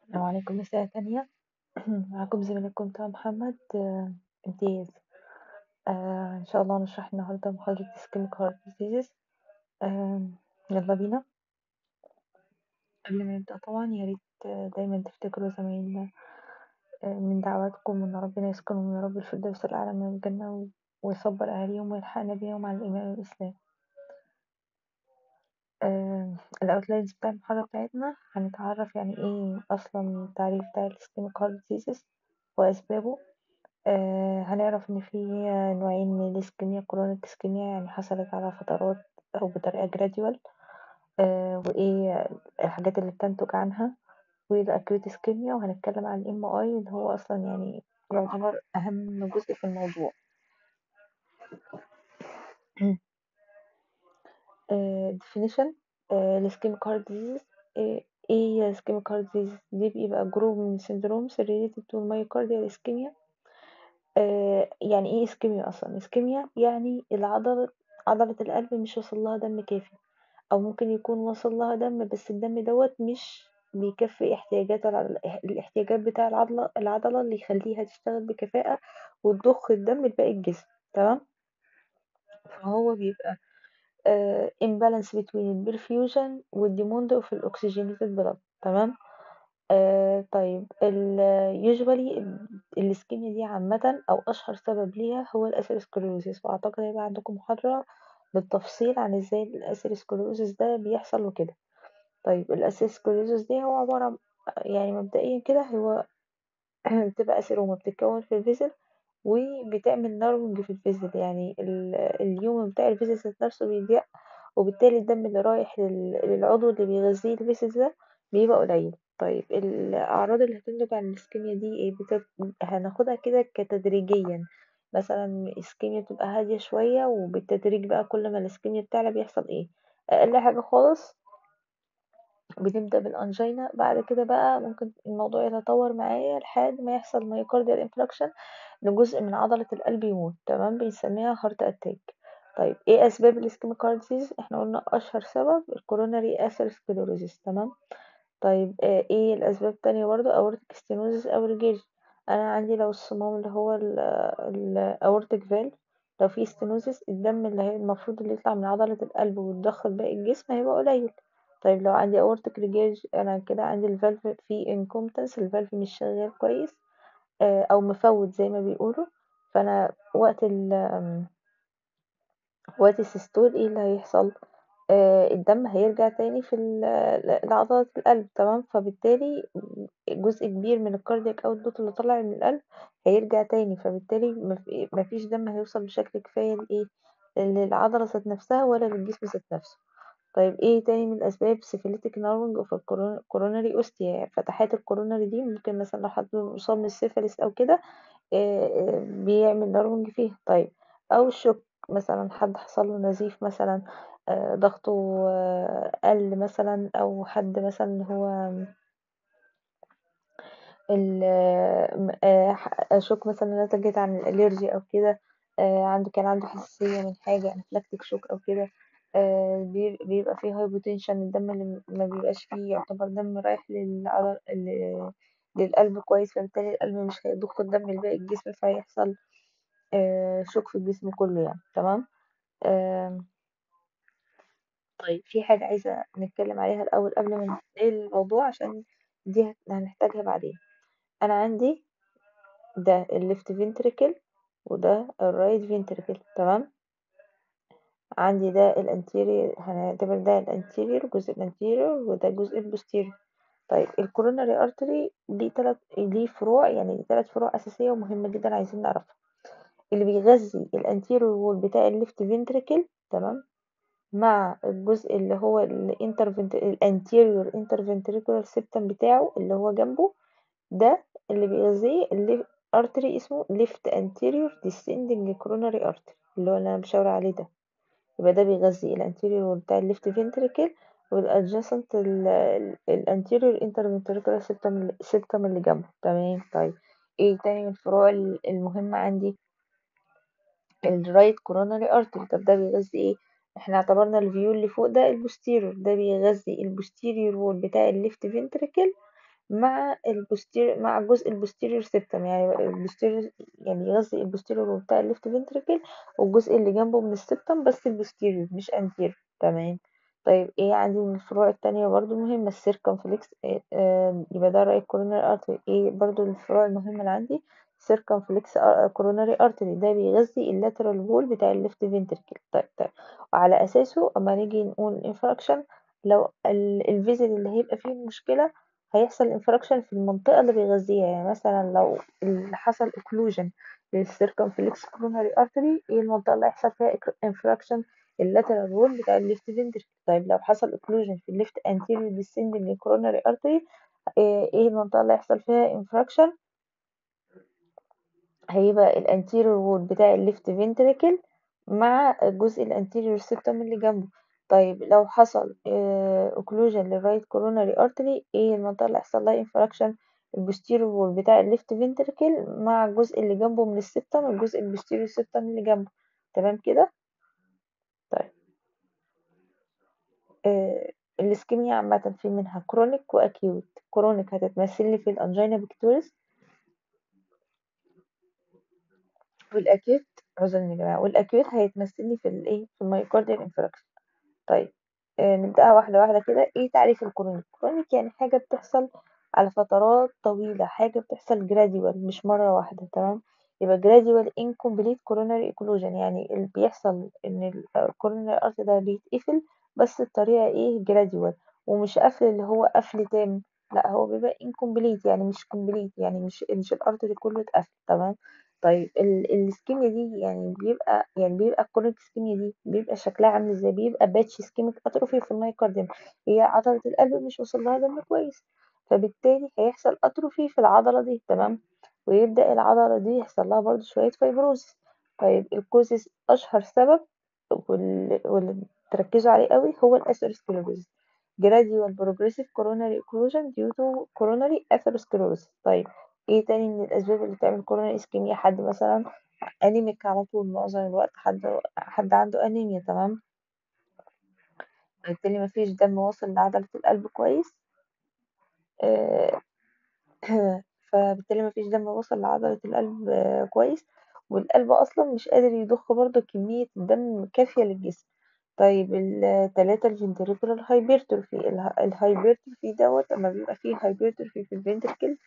السلام عليكم مساء تانية معاكم زميلتكم طه محمد آه، امتياز آه، إن شاء الله نشرح النهاردة محاضرة ischemic heart diseases آه، يلا بينا قبل ما نبدأ طبعا يا ريت آه، دايما تفتكروا زمايلنا آه، من دعواتكم إن ربنا يسكنهم يا رب الفردوس الأعلى من الجنة و- ويصبر أهاليهم ويلحقنا بيهم على الإيمان والإسلام آه، الأوتلاينز بتاع المحاضرة بتاعتنا هنتعرف يعني إيه أصلا التعريف بتاع ischemic heart diseases وأسبابه آه هنعرف إن في نوعين من الإسكيميا كرونيك إسكيميا يعني حصلت على فترات أو بطريقة جراديوال آه وإيه الحاجات اللي بتنتج عنها والأكيوت إسكيميا وهنتكلم عن الإم آي اللي هو أصلا يعني يعتبر أهم جزء في الموضوع آه definition آه الإسكيميك هارت ديزيز إيه هي الإسكيميك هارت ديزيز دي بيبقى جروب من syndromes related to myocardial ischemia آه يعني ايه اسكيميا اصلا اسكيميا يعني العضلة عضلة القلب مش واصل لها دم كافي او ممكن يكون واصل لها دم بس الدم دوت مش بيكفي احتياجات العضلة الاحتياجات بتاع العضلة العضلة اللي يخليها تشتغل بكفاءة وتضخ الدم لباقي الجسم تمام فهو بيبقى آه imbalance between البرفيوجن والديموند اوف الاكسجينيتد بلاد تمام آه طيب ال usually الإسكيميا دي عامةً أو أشهر سبب ليها هو الأثيروسكليروسيس وأعتقد هيبقى عندكم محاضرة بالتفصيل عن ازاي الأثيروسكليروسيس ده بيحصل وكده طيب الأثيروسكليروسيس دي هو عبارة عن يعني مبدئيا كده هو بتبقى أثيروما بتتكون في الفيزل وبتعمل نارونج في الفيزل يعني ال- اليوم بتاع الفيزل ذات نفسه بيضيق وبالتالي الدم اللي رايح لل- للعضو اللي بيغذيه الفيزل ده بيبقى قليل طيب الأعراض اللي هتنتج عن الإسكيميا دي ايه بت... هناخدها كده كتدريجيا مثلا إسكيميا بتبقى هادية شوية وبالتدريج بقى كل ما الإسكيميا بتعلى بيحصل ايه أقل حاجة خالص بنبدأ بالأنجينا بعد كده بقى ممكن الموضوع يتطور معايا لحد ما يحصل مايوكارديال انفراكشن لجزء من عضلة القلب يموت تمام بنسميها هارت اتاك طيب ايه اسباب الاسكيميك هارت ديزيز احنا قلنا اشهر سبب الكوروناري اثيروسكليروزيس تمام طيب آه، ايه الاسباب التانية برضو اورتيك ستينوزيس او ريجيج انا عندي لو الصمام اللي هو الاورتيك فالف لو في ستينوزيس الدم اللي هي المفروض اللي يطلع من عضلة القلب ويتضخ لباقي الجسم هيبقى قليل طيب لو عندي اورتيك ريجيج انا كده عندي الفالف فيه انكومبتنس الفالف مش شغال كويس آه، او مفوت زي ما بيقولوا فانا وقت ال وقت السيستول ايه اللي هيحصل آه، الدم هيرجع تاني في ال- لعضلة القلب تمام فبالتالي جزء كبير من الكاردياك اوتبوت اللي طالع من القلب هيرجع تاني فبالتالي مف- مفيش دم هيوصل بشكل كفاية لإيه للعضلة ذات نفسها ولا للجسم ذات نفسه طيب ايه تاني من الاسباب سيفيليتك نارونج اوف الكوروناري اوستيا فتحات الكوروناري دي ممكن مثلا لو حد مصاب من السيفيلس او كده آه، آه، بيعمل نارونج فيها طيب او الشوك مثلا حد حصل له نزيف مثلا آه، ضغطه آه، قل مثلا او حد مثلا اللي هو ال آه، ح- شوك مثلا نتجت عن الالرجي او كده آه، عنده كان عنده حساسية من حاجة انفلاكتيك شوك او كده آه، بي- بيبقى فيه هايبوتنشن الدم اللي ما بيبقاش فيه يعتبر دم رايح للعضل ل- للقلب كويس فبالتالي القلب مش هيضخ الدم لباقي الجسم فيحصل آه، شوك في الجسم كله يعني تمام آم، طيب في حاجة عايزة نتكلم عليها الأول قبل ما ننتقل للموضوع عشان دي هت- هنحتاجها بعدين أنا عندي ده الليفت فينتريكل وده الرايت فينتريكل تمام عندي ده الانتيريور هنعتبر ده الانتيريور جزء الانتيريور وده جزء البوستيريور طيب الكوروناري ارتري ليه تلات ليه فروع يعني تلات فروع أساسية ومهمة جدا عايزين نعرفها اللي بيغذي الانتيريور وول بتاع الليفت فينتريكل تمام مع الجزء اللي هو الانتر الانتيريور انترفنتريكولار سيبتم بتاعه اللي هو جنبه ده اللي بيغذيه اللي ارتري اسمه ليفت انتيريور ديسندنج كوروناري ارتري اللي هو اللي انا بشاور عليه ده يبقى ده بيغذي الانتيريور بتاع الليفت فينتريكل والادجacent الانتيريور انترفنتريكولار سيبتم سيبتم اللي جنبه تمام طيب ايه تاني من الفروع المهمة عندي الرايت كوروناري ارتري طب ده بيغذي ايه احنا اعتبرنا الفيو اللي فوق ده البوستيريور ده بيغذي البوستيريور وول بتاع الليفت فينتريكل مع البوستير مع الجزء البوستيريور سيبتم يعني البوستيريور يعني يغذي البوستيريور بتاع الليفت فنتريكل والجزء اللي جنبه من السيبتم بس البوستيريور مش انتيريور تمام طيب ايه عندي من الفروع التانية برضو مهمة السيركمفلكس إيه آه يبقى ده رأي كوروناري ارتري ايه برضو الفروع المهمة اللي عندي سيركمفلكس كوروناري ارتري ده بيغذي اللاترال وول بتاع الليفت فنتريكل طيب طيب وعلى اساسه اما نيجي نقول انفراكشن لو الفيزل اللي هيبقى فيه المشكلة هيحصل انفراكشن في المنطقة اللي بيغذيها يعني مثلا لو اللي حصل occlusion للcircumflex coronary artery ايه المنطقة اللي هيحصل فيها انفراكشن اللاترال وول بتاع الليفت فنتركل طيب لو حصل occlusion في الليفت anterior descending coronary artery ايه المنطقة اللي هيحصل فيها انفراكشن هيبقى الانتيريور وول بتاع الليفت فنتركل مع الجزء الانتيريور سيبتم اللي جنبه طيب لو حصل اوكلوجن للرايت كوروناري ارتري ايه المنطقة اللي هيحصل لها انفراكشن البوستيريور وول بتاع الليفت فنتركل مع الجزء اللي جنبه من السيبتم الجزء البوستيريور سيبتم اللي جنبه تمام كده طيب آه الاسكيميا عامة في منها كرونيك واكيوت كرونيك هتتمثل لي في الانجينا بيكتوريس والاكيوت عذرا يا جماعة والاكيوت هيتمثل لي في الايه في المايوكارديال انفراكشن طيب آه نبدأها واحدة واحدة كده ايه تعريف الكرونيك الكرونيك يعني حاجة بتحصل على فترات طويلة حاجة بتحصل gradual مش مرة واحدة تمام يبقى gradual incomplete coronary occlusion يعني اللي بيحصل ان الكوروناري ارت ده بيتقفل بس بطريقة ايه gradual ومش قفل اللي هو قفل تام لا هو بيبقى incomplete يعني مش complete يعني مش مش الارتري كله اتقفل تمام طيب الاسكيميا دي يعني بيبقى يعني بيبقى الكرونيك اسكيميا دي بيبقى شكلها عامل ازاي بيبقى باتش اسكيميك اتروفي في المايوكارديوم هي عضلة القلب مش واصل لها دم كويس فبالتالي هيحصل اتروفي في العضلة دي تمام ويبدأ العضلة دي يحصل لها برضو شوية فايبروزس طيب الكوزيس أشهر سبب واللي, واللي تركزوا عليه قوي هو الأثيروسكليروزس gradual progressive coronary occlusion due to coronary atherosclerosis طيب ايه تاني من الأسباب اللي تعمل coronary ischemia حد مثلا أنيميك على طول معظم الوقت حد حد عنده أنيميا تمام بالتالي مفيش دم واصل لعضلة القلب كويس آه فبالتالي مفيش دم وصل لعضلة القلب كويس والقلب أصلا مش قادر يضخ برضه كمية الدم كافية للجسم طيب التلاتة الفنتريكولار هايبرتروفي الهايبرتروفي دوت اما بيبقى فيه هايبرتروفي في الفنتركل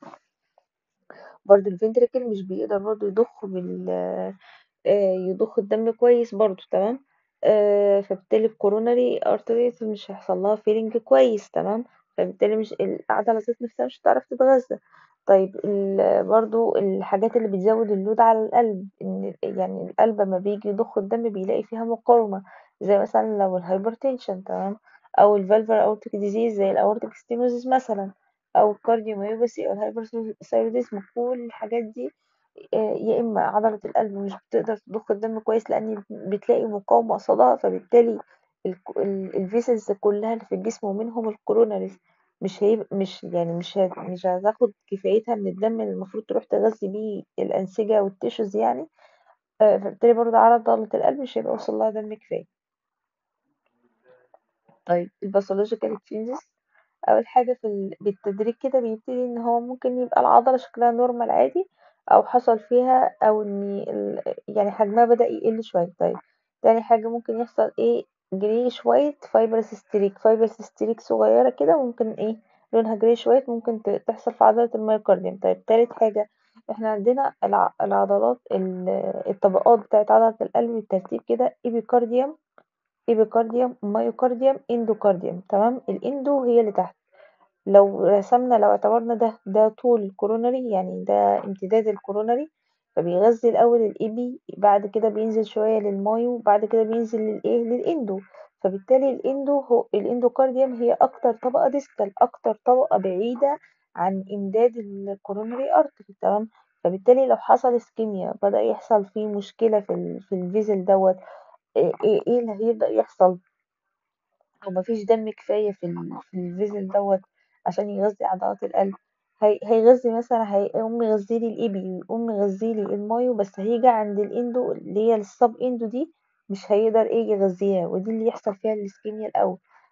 برضه الفنتركل مش بيقدر برضه يضخ بال يضخ الدم كويس برضه تمام فبالتالي الكوروناري ارتريز مش هيحصل لها فيلينج كويس تمام فبالتالي مش العضلة ذات نفسها مش هتعرف تتغذى طيب برضو الحاجات اللي بتزود اللود على القلب ان يعني القلب لما بيجي يضخ الدم بيلاقي فيها مقاومة زي مثلا لو الهايبرتنشن تمام او الفالفر اورتيك ديزيز زي الاورتيك ستينوزيس مثلا او الكارديوميوباثي او الهايبرثايروديزم كل الحاجات دي يا اما عضلة القلب مش بتقدر تضخ الدم كويس لان بتلاقي مقاومة قصادها فبالتالي الفيسلز كلها اللي في الجسم ومنهم الكوروناريز مش هي مش يعني مش هت مش هتاخد كفايتها من الدم اللي المفروض تروح تغذي بيه الأنسجة والتيشوز يعني فبالتالي برضه عضلة القلب مش هيبقى وصل لها دم كفاية طيب الباثولوجيكال تشينجز أول حاجة في ال... بالتدريج كده بيبتدي إن هو ممكن يبقى العضلة شكلها نورمال عادي أو حصل فيها أو إن ال... يعني حجمها بدأ يقل شوية طيب تاني حاجة ممكن يحصل إيه جري شوية فايبرس ستريك فايبرس ستريك صغيرة كده ممكن إيه لونها جري شوية ممكن تحصل في عضلة المايوكارديوم طيب تالت حاجة احنا عندنا الع... العضلات الطبقات بتاعت عضلة القلب بالترتيب كده إيبيكارديوم إيبيكارديوم مايوكارديوم إندوكارديوم تمام الإندو هي اللي تحت لو رسمنا لو اعتبرنا ده ده طول الكورونري يعني ده امتداد الكورونري فبيغذي الأول الإيبي بعد كده بينزل شوية للمايو بعد كده بينزل للإيه للإندو فبالتالي الإندو هو الإندوكارديوم هي أكتر طبقة ديستال أكتر طبقة بعيدة عن إمداد الكورونري أرتري تمام فبالتالي لو حصل اسكيميا بدأ يحصل فيه مشكلة في ال في الفيزل دوت ايه ايه اللي هيبدأ يحصل أو مفيش دم كفاية في ال في الفيزل دوت عشان يغذي عضلات القلب هي هيغذي مثلا هيقوم يغذيلي الإيبي يقوم يغذيلي المايو بس هيجي عند الإندو اللي هي السب إندو دي مش هيقدر ايه يغذيها ودي اللي يحصل فيها الاسكيميا الأول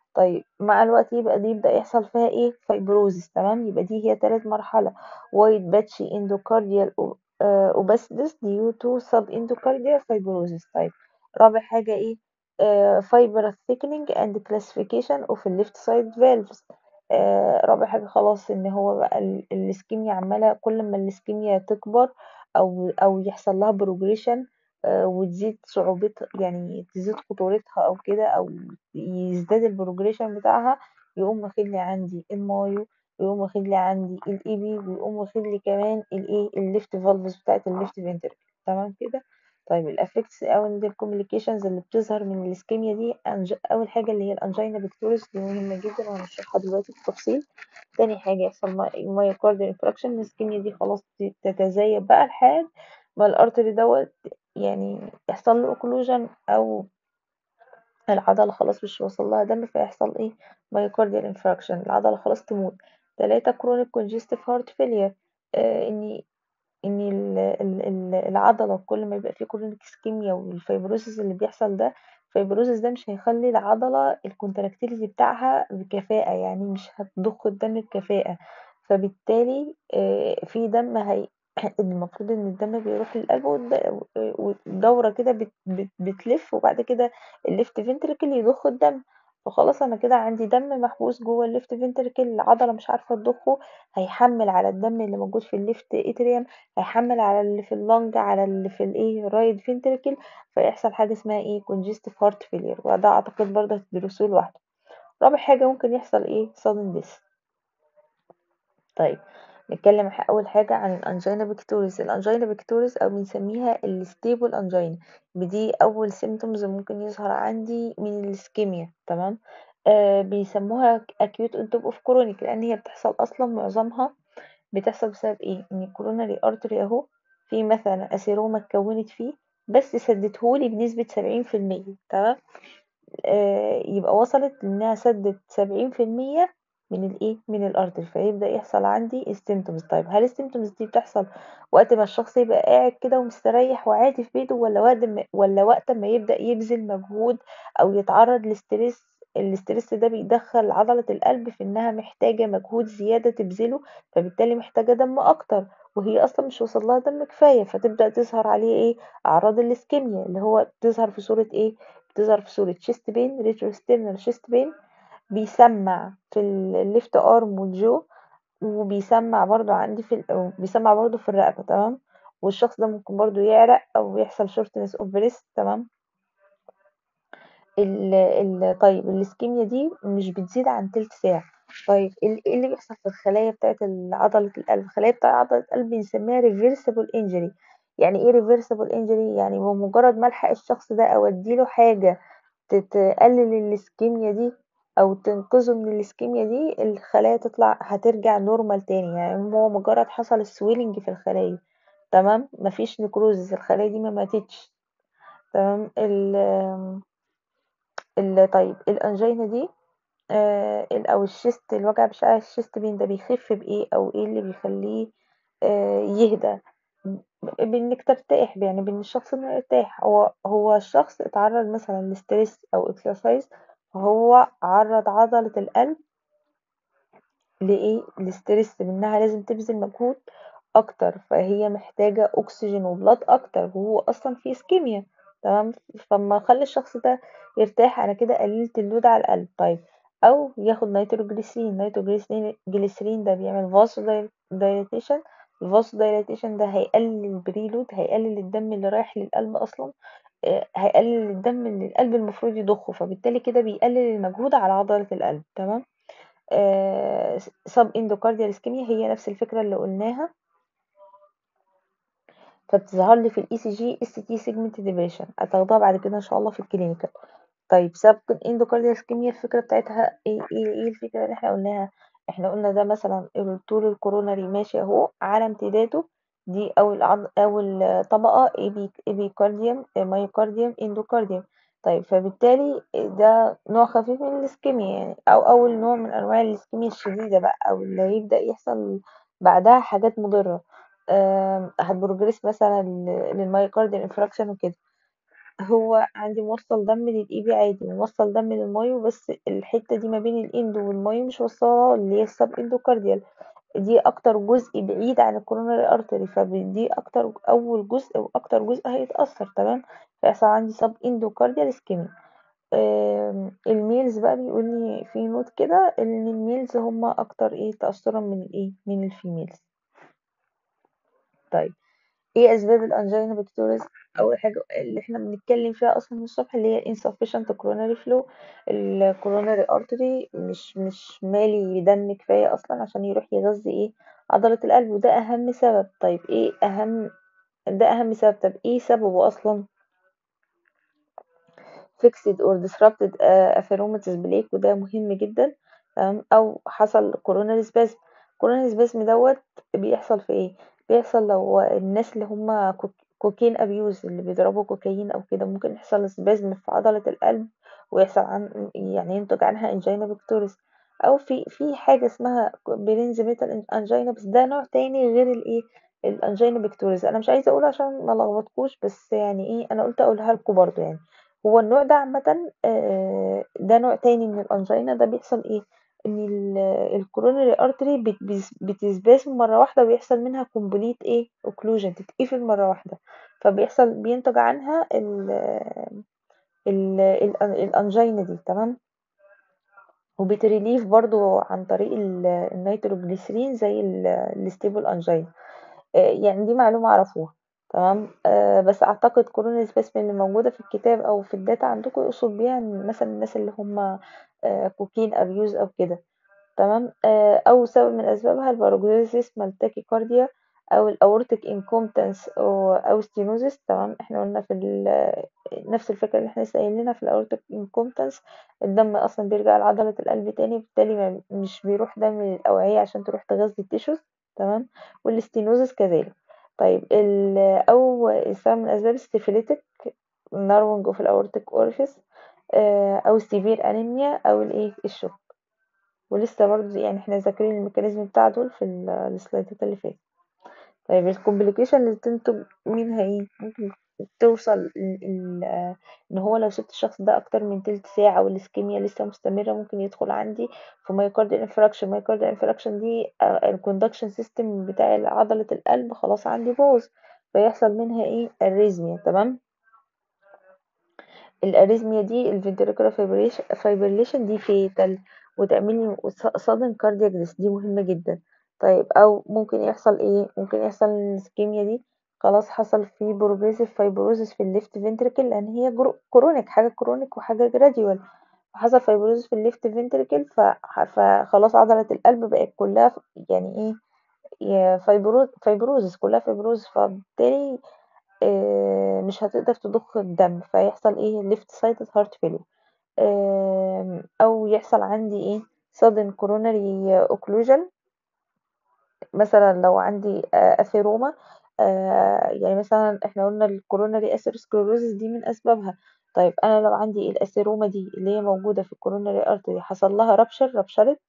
طيب مع الوقت يبقى دي يبدأ يحصل فيها إيه fibrosis تمام يبقى دي هي تالت مرحلة white patchy endocardial opacity due to subendocardial fibrosis طيب رابع حاجة إيه آه fibrous thickening and classification of left side valves آه رابع حاجة خلاص إن هو بقى الإسكيميا عمالة كل ما الإسكيميا تكبر أو أو يحصل لها progression آه وتزيد صعوبتها يعني تزيد خطورتها أو كده أو يزداد البروجريشن بتاعها يقوم واخد لي عندي المايو ويقوم واخد لي عندي الاي بي ويقوم واخد لي كمان الايه الليفت فالفز بتاعت الليفت فنتركل تمام كده طيب الافكتس او الكوميونيكيشنز اللي بتظهر من الاسكيميا دي أنج... اول حاجه اللي هي الانجينا بكتوريس دي مهمه جدا وهنشرحها دلوقتي بالتفصيل تاني حاجه يحصل مايوكارديال انفراكشن الاسكيميا دي خلاص تتزايد بقى لحد ما الارتري دوت يعني يحصل له اوكلوجن او العضلة خلاص مش واصل لها دم فيحصل ايه مايوكارديال انفراكشن العضلة خلاص تموت تلاتة كرونيك كونجستيف هارت فيلير ان ان العضلة كل ما يبقى فيه كرونيك اسكيميا والفيبروسيس اللي بيحصل ده الفيبروسيس ده مش هيخلي العضلة الكونتراكتيليتي بتاعها بكفاءة يعني مش هتضخ الدم بكفاءة فبالتالي في دم هي المفروض ان الدم بيروح للقلب والدورة كده بت بت بتلف وبعد كده الليفت فنتركل يضخ الدم فخلاص انا كده عندي دم محبوس جوه الليفت فنتركل العضلة مش عارفة تضخه هيحمل على الدم اللي موجود في الليفت اتريوم هيحمل على اللي في اللنج على اللي في الايه رايت فنتركل فيحصل حاجة اسمها ايه congestive heart failure وده اعتقد برضه هتدرسوه لوحده رابع حاجة ممكن يحصل ايه sudden death طيب نتكلم اول حاجة عن الانجينا بكتوريس الانجينا بكتوريس او بنسميها الستيبل انجينا دي اول سيمتومز ممكن يظهر عندي من الاسكيميا تمام آه بيسموها acute on top of chronic لان هي بتحصل اصلا معظمها بتحصل بسبب ايه ان الكوروناري ارتري اهو في مثلا اسيروما اتكونت فيه بس سدتهولي بنسبة سبعين في المية تمام آه يبقى وصلت انها سدت سبعين في المية من الايه من الارتري فيبدا يحصل عندي السيمتومز طيب هل السيمتومز دي بتحصل وقت ما الشخص يبقى قاعد كده ومستريح وعادي في بيته ولا وقت ما ولا وقت ما يبدا يبذل مجهود او يتعرض لستريس الاسترس ده بيدخل عضلة القلب في انها محتاجة مجهود زيادة تبذله فبالتالي محتاجة دم اكتر وهي اصلا مش وصل لها دم كفاية فتبدأ تظهر عليه ايه اعراض الاسكيميا اللي هو بتظهر في صورة ايه بتظهر في صورة chest pain retrosternal chest pain بيسمع في الليفت ارم والجو وبيسمع برضو عندي في ال... بيسمع برضو في الرقبة تمام والشخص ده ممكن برضو يعرق او يحصل shortness of breath تمام ال ال طيب الاسكيميا دي مش بتزيد عن تلت ساعة طيب ايه اللي بيحصل في الخلايا بتاعة عضلة القلب الخلايا بتاع عضلة القلب بنسميها reversible injury يعني ايه reversible injury يعني بمجرد ما الحق الشخص ده او اديله حاجة تقلل الاسكيميا دي او تنقذه من الاسكيميا دي الخلايا تطلع هترجع نورمال تاني يعني هو مجرد حصل السويلنج في الخلايا تمام مفيش نكروزس الخلايا دي ما ماتتش تمام ال طيب الانجينا دي آه او الشيست الوجع بتاع الشيست بين ده بيخف بايه او ايه اللي بيخليه آه يهدى بانك ترتاح يعني بان الشخص انه يرتاح هو هو الشخص اتعرض مثلا لستريس او اكسرسايز فهو عرض عضلة القلب لايه لستريس منها لازم تبذل مجهود اكتر فهي محتاجة اكسجين وبلاد اكتر وهو اصلا في اسكيميا تمام فما اخلي الشخص ده يرتاح انا كده قللت اللود على القلب طيب او ياخد نيتروجليسرين نيتروجليسرين جليسرين ده بيعمل فاسو دايليتيشن الفاسو دايليتيشن ده هيقلل البريلود هيقلل الدم اللي رايح للقلب اصلا هيقلل الدم اللي القلب المفروض يضخه فبالتالي كده بيقلل المجهود على عضلة القلب تمام سب اندوكارديال اسكيميا هي نفس الفكرة اللي قلناها فبتظهر لي في الاي سي جي اس تي سيجمنت ديبريشن هتاخدوها بعد كده ان شاء الله في الكلينيكال طيب سب اندوكارديال اسكيميا الفكرة بتاعتها ايه ايه, إيه الفكرة اللي احنا قلناها احنا قلنا ده مثلا طول الكوروناري ماشي اهو على امتداده دي اول عض... اول طبقة ايبي ايبيكارديوم مايوكارديوم اندوكارديوم طيب فبالتالي ده نوع خفيف من الاسكيميا يعني او اول نوع من انواع الاسكيميا الشديدة بقى او اللي هيبدأ يحصل بعدها حاجات مضرة هتبروجريس مثلا للمايوكارديال انفراكشن وكده هو عندي موصل دم للاي عادي وموصل دم للمايو بس الحتة دي ما بين الاندو والمايو مش موصلة اللي هي السب اندوكارديال دي اكتر جزء بعيد عن الكوروناري ارتري فدي اكتر اول جزء واكتر جزء هيتأثر تمام فيحصل عندي سب اندوكارديال اسكيميا الميلز بقى بيقول لي في نوت كده ان الميلز هم اكتر ايه تأثرا من الايه من الفيميلز طيب ايه اسباب الانجينا بكتوريس اول حاجه اللي احنا بنتكلم فيها اصلا من الصبح اللي هي insufficient coronary flow الكوروناري artery مش مش مالي دم كفايه اصلا عشان يروح يغذي ايه عضله القلب وده اهم سبب طيب ايه اهم ده اهم سبب طب ايه سببه اصلا fixed or disrupted apheromatous plaque وده مهم جدا تمام او حصل coronary spasm coronary spasm دوت بيحصل في ايه بيحصل لو الناس اللي هم كوكين ابيوز اللي بيضربوا كوكايين او كده ممكن يحصل سبازم في عضلة القلب ويحصل عن يعني ينتج عنها انجينا بكتوريس او في في حاجة اسمها برينز ميتال انجينا بس ده نوع تاني غير الايه الانجينا بكتوريس انا مش عايزه اقول عشان ما لخبطكوش بس يعني ايه انا قلت اقولها لكم برضو يعني هو النوع ده عامة ده نوع تاني من الأنجينا ده بيحصل ايه ان الكورونري ارتري بتسباسم مرة واحدة ويحصل منها كومبليت ايه اوكلوجن تتقفل مرة واحدة فبيحصل بينتج عنها ال ال الانجينا دي تمام وبتريليف برضو عن طريق النيتروجليسرين زي الستيبل انجينا يعني دي معلومة اعرفوها تمام آه بس اعتقد كورونا سبيسمين اللي موجودة في الكتاب او في الداتا عندكم يقصد بيها مثلا الناس اللي هم آه كوكين ابيوز او كده تمام آه او سبب من اسبابها الباروجنوزيس مالتاكيكارديا او الاورتيك انكومبتنس او, أو ستينوزيس تمام احنا قلنا في نفس الفكرة اللي احنا لسه قايلينها في الاورتيك انكومبتنس الدم اصلا بيرجع لعضلة القلب تاني بالتالي مش بيروح دم للاوعية عشان تروح تغذي التيشوز تمام والستينوزيس كذلك طيب ال أو السبب من أسباب السيفيليتك نارونج في الأورتيك أورفيس أو السيفير أنيميا أو الإيه الشوك ولسه برضه يعني احنا ذاكرين الميكانيزم بتاع دول في السلايدات اللي فاتت طيب الكومبليكيشن اللي تنتج منها ايه ممكن توصل ان هو لو سبت الشخص ده اكتر من تلت ساعة والاسكيميا لسه مستمرة ممكن يدخل عندي في مايوكارديال انفراكشن مايوكارديال انفراكشن دي الكوندكشن سيستم بتاع عضلة القلب خلاص عندي باظ فيحصل منها ايه اريزميا تمام الاريزميا دي الفنتريكولار فايبريليشن دي فيتال وتعملي صدم كاردياك دي مهمة جدا طيب او ممكن يحصل ايه ممكن يحصل الاسكيميا دي خلاص حصل في بروجريسيف فايبروزس في الليفت فنتريكل لان هي كرونيك حاجه كرونيك وحاجه جراديوال فحصل فايبروزس في الليفت فنتريكل فخلاص عضله القلب بقت كلها يعني ايه فايبروز فايبروزس كلها فايبروزس فبالتالي إيه مش هتقدر تضخ الدم فيحصل ايه ليفت سايد هارت فيلير او يحصل عندي ايه sudden coronary occlusion مثلا لو عندي اثيروما يعني مثلا احنا قلنا الكوروناري اثيروسكليروزس دي من اسبابها طيب انا لو عندي الاثيروما دي اللي هي موجوده في الكوروناري ارتري حصل لها رابشر رابشرت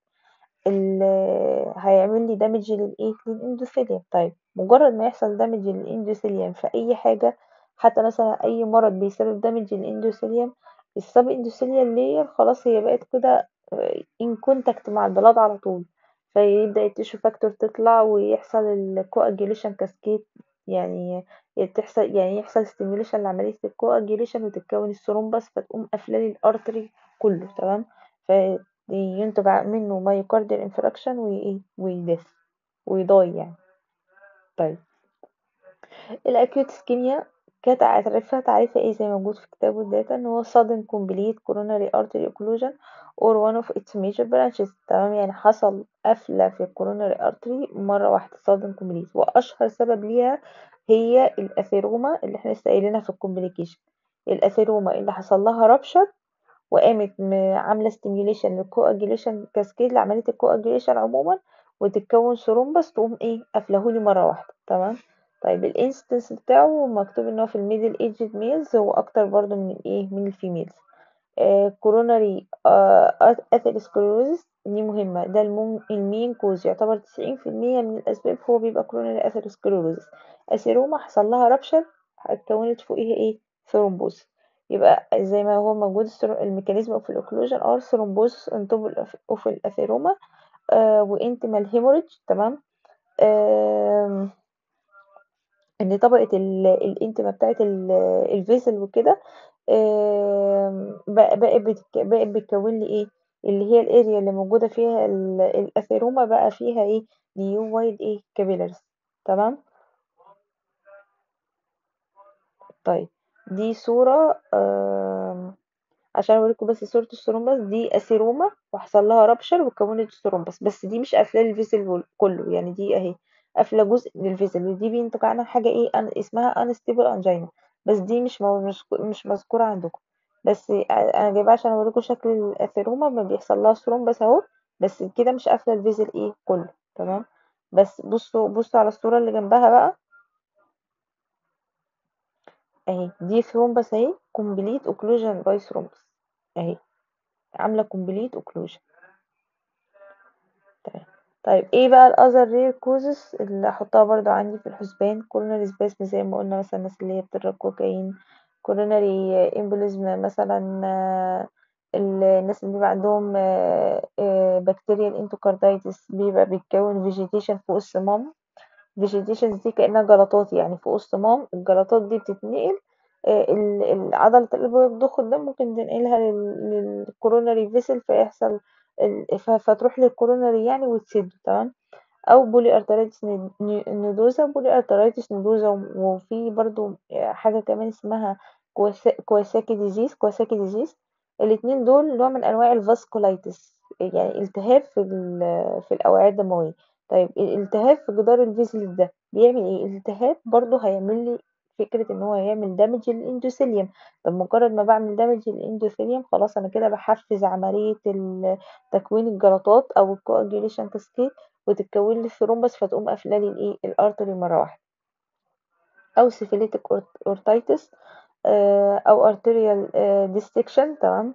هيعمل لي دامج للايه للاندوثيليوم طيب مجرد ما يحصل دامج للاندوثيليوم في اي حاجه حتى مثلا اي مرض بيسبب دامج للاندوثيليوم السب اندوثيليال لاير خلاص هي بقت كده ان كونتاكت مع البلاد على طول فيبدأ التيشو فاكتور تطلع ويحصل الكواجيوليشن كاسكيد يعني تحصل يعني يحصل ستيميوليشن لعملية الكواجيوليشن وتتكون الثرومبس فتقوم قافلة لي الارتري كله تمام فينتج منه مايوكارديال انفراكشن وايه ويدث ويضاي يعني طيب الاكيوت اسكيميا كانت عارفها تعريفها ايه زي ما موجود في كتاب الداتا ان هو sudden complete coronary artery occlusion or one of its major branches تمام يعني حصل قفلة في الكوروناري artery مرة واحدة sudden complete وأشهر سبب ليها هي الأثيروما اللي احنا لسه قايلينها في الكومبليكيشن الأثيروما اللي حصل لها رابشر وقامت عاملة stimulation للكواجيوليشن كاسكيد لعملية الكواجيوليشن عموما وتتكون ثرومبس تقوم ايه قافلهولي مرة واحدة تمام طيب الانستنس بتاعه مكتوب ان هو في الميدل ايجد ميلز هو اكتر برضو من الايه من الفيميلز كوروناري اثيروسكليروزس دي مهمة ده المين كوز يعتبر تسعين في المية من الأسباب هو بيبقى كوروناري اثيروسكليروزس أثيروما حصل لها رابشر اتكونت فوقيها ايه ثرومبوز يبقى زي ما هو موجود الميكانيزم اوف الاوكلوجن ار ثرومبوزس ان توب اوف الاثيروما وانتمال هيموريدج تمام آم، ان طبقة الانتما بتاعت الفيزل وكده آم، بقى- بقت بتك- بقت بتكون لي ايه اللي هي الاريا اللي موجودة فيها ال- الاثيروما بقى فيها ايه نيو وايد ايه كابيلارز تمام طيب دي صورة آم، عشان اوريكم بس صورة الثرومبس دي اثيروما وحصل لها رابشر وكونت الثرومبس بس دي مش قافلة الفيزل كله يعني دي اهي قافلة جزء من الفيزل ودي بينتج عنها حاجة ايه أن اسمها انستيبل انجينا بس دي مش مو مش مش مذكورة عندكم بس انا جايباها عشان اوريكم شكل الاثيروما ما بيحصل لها ثرومبس اهو بس كده مش قافلة الفيزل ايه كله تمام بس بصوا بصوا على الصورة اللي جنبها بقى اهي دي ثرومبس اهي كومبليت اوكلوجن باي ثرومبس اهي عاملة كومبليت اوكلوجن تمام طيب ايه بقى الاذر رير كوزز اللي احطها برضو عندي في الحسبان كوروناري سباسم زي ما قلنا مثلا الناس اللي هي بتضرب كوكايين كوروناري امبوليزم مثلا آه، الناس اللي بيبقى عندهم بكتيريال انتوكاردايتس بيبقى بيتكون فيجيتيشن فوق الصمام vegetations دي كأنها جلطات يعني فوق الصمام الجلطات دي بتتنقل آه، ال- ال- عضلة القلب وهي بتضخ الدم ممكن تنقلها للكوروناري فيسل فيحصل ال- ف- فتروح للكوروناري يعني وتسد تمام او بولي ارترايتس نودوزا بولي ارترايتس نودوزا وفي برضو حاجة كمان اسمها كواسا- كواساكي ديزيز كواساكي ديزيز الاتنين دول نوع من انواع الفاسكولايتس يعني التهاب في ال- في الاوعية الدموية طيب الالتهاب في جدار الفيزل ده بيعمل ايه الالتهاب برضو هيعمل لي فكرة ان هو هيعمل دامج للاندوثيليوم طب مجرد ما بعمل دامج للاندوثيليوم خلاص انا كده بحفز عملية ال- تكوين الجلطات او الكواجيوليشن كاسكيد وتتكون لي ثرومبس فتقوم قافله لي الايه الارتري مره واحده او سيفيليتك اورتايتس او ارتريال ديستكشن تمام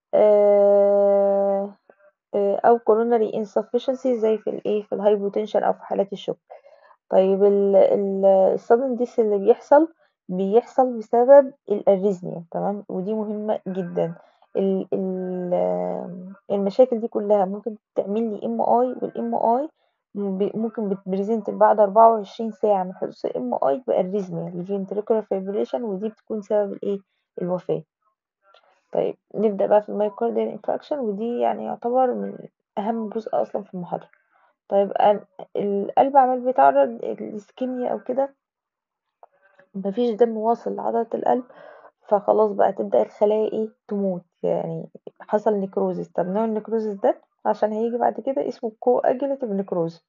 آه، آه، او كوروناري insufficiency زي في الايه في الهايبوتنشن او في حالات الشوك طيب ال ال الsudden death اللي بيحصل بيحصل بسبب الاريزميا تمام ودي مهمة جدا ال ال المشاكل دي كلها ممكن تعمل لي ام اي والام اي ممكن بتبريزنت بعد 24 ساعة من حدوث الام اي باريزميا الفنتريكولار فيبريشن ودي بتكون سبب الايه الوفاة طيب نبدأ بقى في المايوكارديال انفراكشن ودي يعني يعتبر من أهم جزء أصلا في المحاضرة طيب أن- القلب عمال بيتعرض لإسكيميا أو كده مفيش دم واصل لعضلة القلب فخلاص بقى تبدأ الخلايا ايه تموت يعني حصل نيكروزيس طب نوع النيكروزيس ده عشان هيجي بعد كده اسمه كو اجيليتيف نيكروز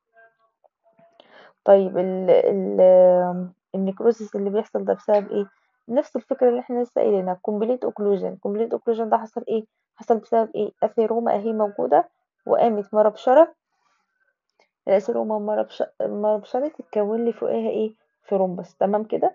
طيب ال ال النيكروزيس اللي بيحصل ده بسبب ايه نفس الفكرة اللي احنا لسه قايلينها كومبليت اوكلوجن كومبليت اوكلوجن ده حصل ايه حصل بسبب ايه اثيروما اهي موجودة وقامت مربشرة الأثيروما مربش- مربشرة اتكون لي فوقها ايه ثرومبس تمام كده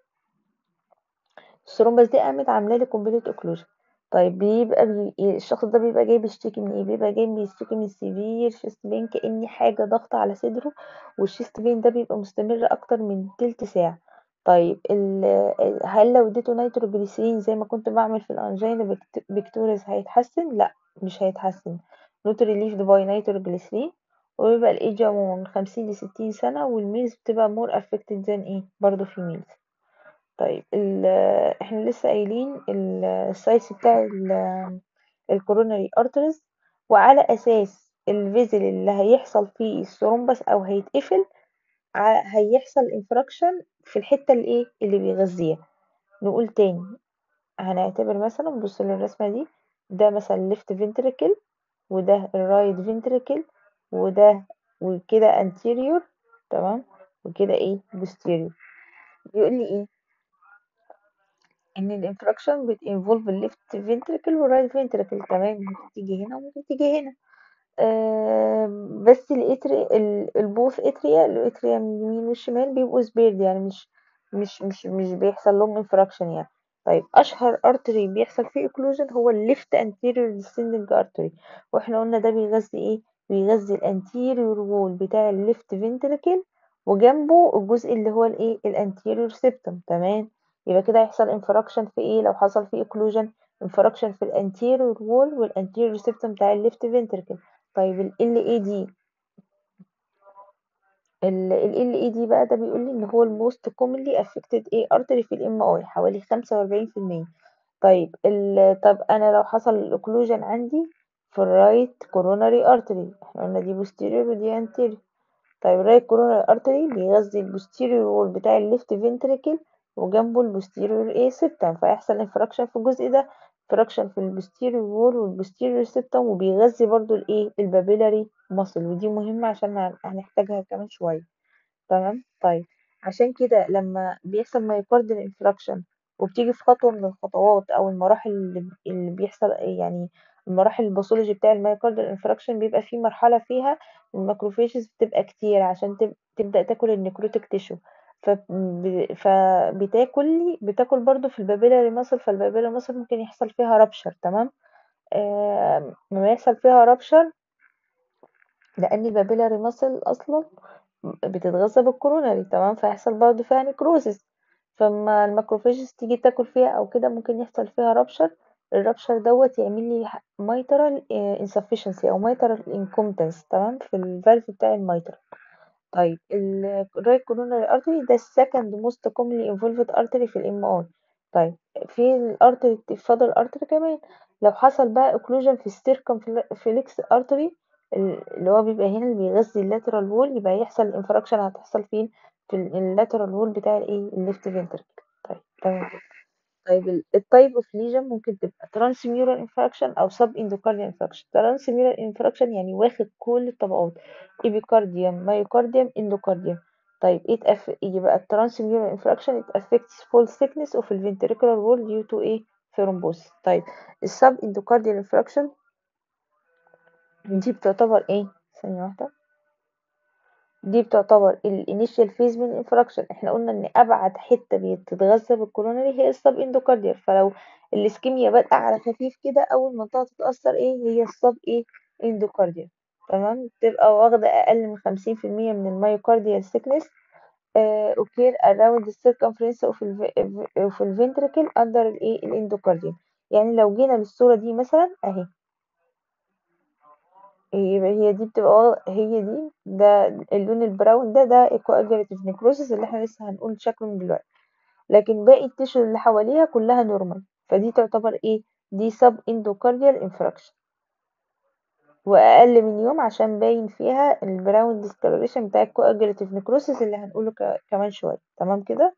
الثرومبس دي قامت عامله لي كومبليت اوكلوجن طيب بيبقى بي... الشخص ده بيبقى جاي بيشتكي من ايه بيبقى جاي بيشتكي من سيفير شيست بين كأن حاجة ضغط على صدره والشيست بين ده بيبقى مستمر اكتر من تلت ساعة طيب ال... ال- هل لو اديته نيتروجليسيرين زي ما كنت بعمل في الانجينا بكت... بكتوريز هيتحسن لا مش هيتحسن نوت ريليفد باي نيتروجليسيرين وبيبقى الايدج من خمسين لستين سنة والميلز بتبقى مور افكتد ذان ايه برضه في ميلز طيب ال إحنا لسه قايلين ال الsize بتاع ال الcoronary arteries وعلى أساس الvessel اللي هيحصل فيه الثرومبس أو هيتقفل ع هيحصل infraction في الحتة الإيه اللي بيغذيها نقول تاني هنعتبر مثلًا بُص للرسمة دي ده مثلًا left ventricle وده الright ventricle وده وكده anterior تمام وكده إيه posterior بيقول لي إيه إن الانفراكشن بتinvolve الleft ventricle والright ventricle تمام ممكن تيجي هنا وممكن تيجي هنا آه بس الاتري البوث اتريا الاتريا من اليمين والشمال بيبقوا سبيرد يعني مش مش مش مش بيحصل لهم انفراكشن يعني طيب اشهر ارتري بيحصل فيه اوكلوجن هو الليفت anterior descending artery واحنا قلنا ده بيغذي ايه بيغذي الانتيريور وول بتاع الليفت ventricle وجنبه الجزء اللي هو الايه الانتيريور septum تمام يبقى كده هيحصل انفراكشن في ايه لو حصل فيه occlusion انفراكشن في الانتيريور وول والانتيريور سيبتم بتاع الليفت فنتركل طيب ال LAD ال ال LAD بقى ده بيقول لي ان هو الموست commonly affected ايه artery في الام اي حوالي 45% طيب ال طب انا لو حصل occlusion عندي في الرايت coronary artery احنا قلنا دي posterior ودي anterior طيب الرايت coronary artery بيغذي البوستيريور وول بتاع الليفت فنتريكل وجنبه البوستيريور ايه سيبتم فيحصل انفراكشن في الجزء ده انفراكشن في البوستيريور وول والبوستيريور سيبتم وبيغذي برضو الايه البابيلاري ماسل ودي مهمة عشان هنحتاجها كمان شوية تمام طيب عشان كده لما بيحصل مايوكارديال انفراكشن وبتيجي في خطوة من الخطوات أو المراحل اللي اللي بيحصل يعني المراحل الباثولوجي بتاع المايوكارديال انفراكشن بيبقى في مرحلة فيها الماكروفيجز بتبقى كتير عشان تب- تبدأ تاكل النكروتيك تيشو فب- فبتاكل بتاكل برضو في البابيلاري ماسل فالبابيلاري ماسل ممكن يحصل فيها رابشر تمام آه لما يحصل فيها رابشر لأن البابيلاري ماسل أصلا بتتغذى بالكوروناري تمام فيحصل برضه فيها نيكروزس فما الماكروفاجز تيجي تاكل فيها او كده ممكن يحصل فيها رابشر الرابشر دوت يعمل لي ميترال insufficiency او ميترال incompetence تمام في الفالف بتاع الميترال طيب الرايت كوروناري ارتري ده السكند موست كومنلي انفولفد ارتري في الام اي طيب في الارتري فاضل ارتري كمان لو حصل بقى اوكلوجن في السيركمفلكس ارتري اللي هو بيبقى هنا اللي بيغذي اللاترال وول يبقى يحصل انفراكشن هتحصل فين في اللاترال وول بتاع الايه الليفت فنتركل طيب تمام طيب التايب اوف ليجن ممكن تبقى ترانسميورال انفراكشن او سب اندوكارديال انفراكشن ترانسميورال انفراكشن يعني واخد كل الطبقات ايبيكارديوم مايوكارديوم اندوكارديوم طيب ايه تأف... يبقى الترانسميورال انفراكشن it affects full thickness of the ventricular wall due to ايه thrombosis طيب السب اندوكارديال انفراكشن دي بتعتبر ايه ثانية واحدة دي بتعتبر الانيشال فيز من الانفراكشن احنا قلنا ان ابعد حته بتتغذى بالكوروناري هي السب اندوكارديال فلو الاسكيميا بادئه على خفيف كده اول منطقه تتاثر ايه هي السب ايه اندوكارديال تمام تبقى واخده اقل من خمسين في المية من المايوكارديال سيكنس اوكير around the circumference of ال of the ventricle under الايه الاندوكارديوم يعني لو جينا للصوره دي مثلا اهي يبقى هي دي بتبقى واخدة- هي دي ده اللون البراون ده ده coagulative necrosis اللي احنا لسه هنقول شكله من دلوقتي لكن باقي التيشو اللي حواليها كلها نورمال فدي تعتبر ايه دي sub endocardial infarction واقل من يوم عشان باين فيها البراون discoloration بتاع coagulative necrosis اللي هنقوله ك- كمان شوية تمام كده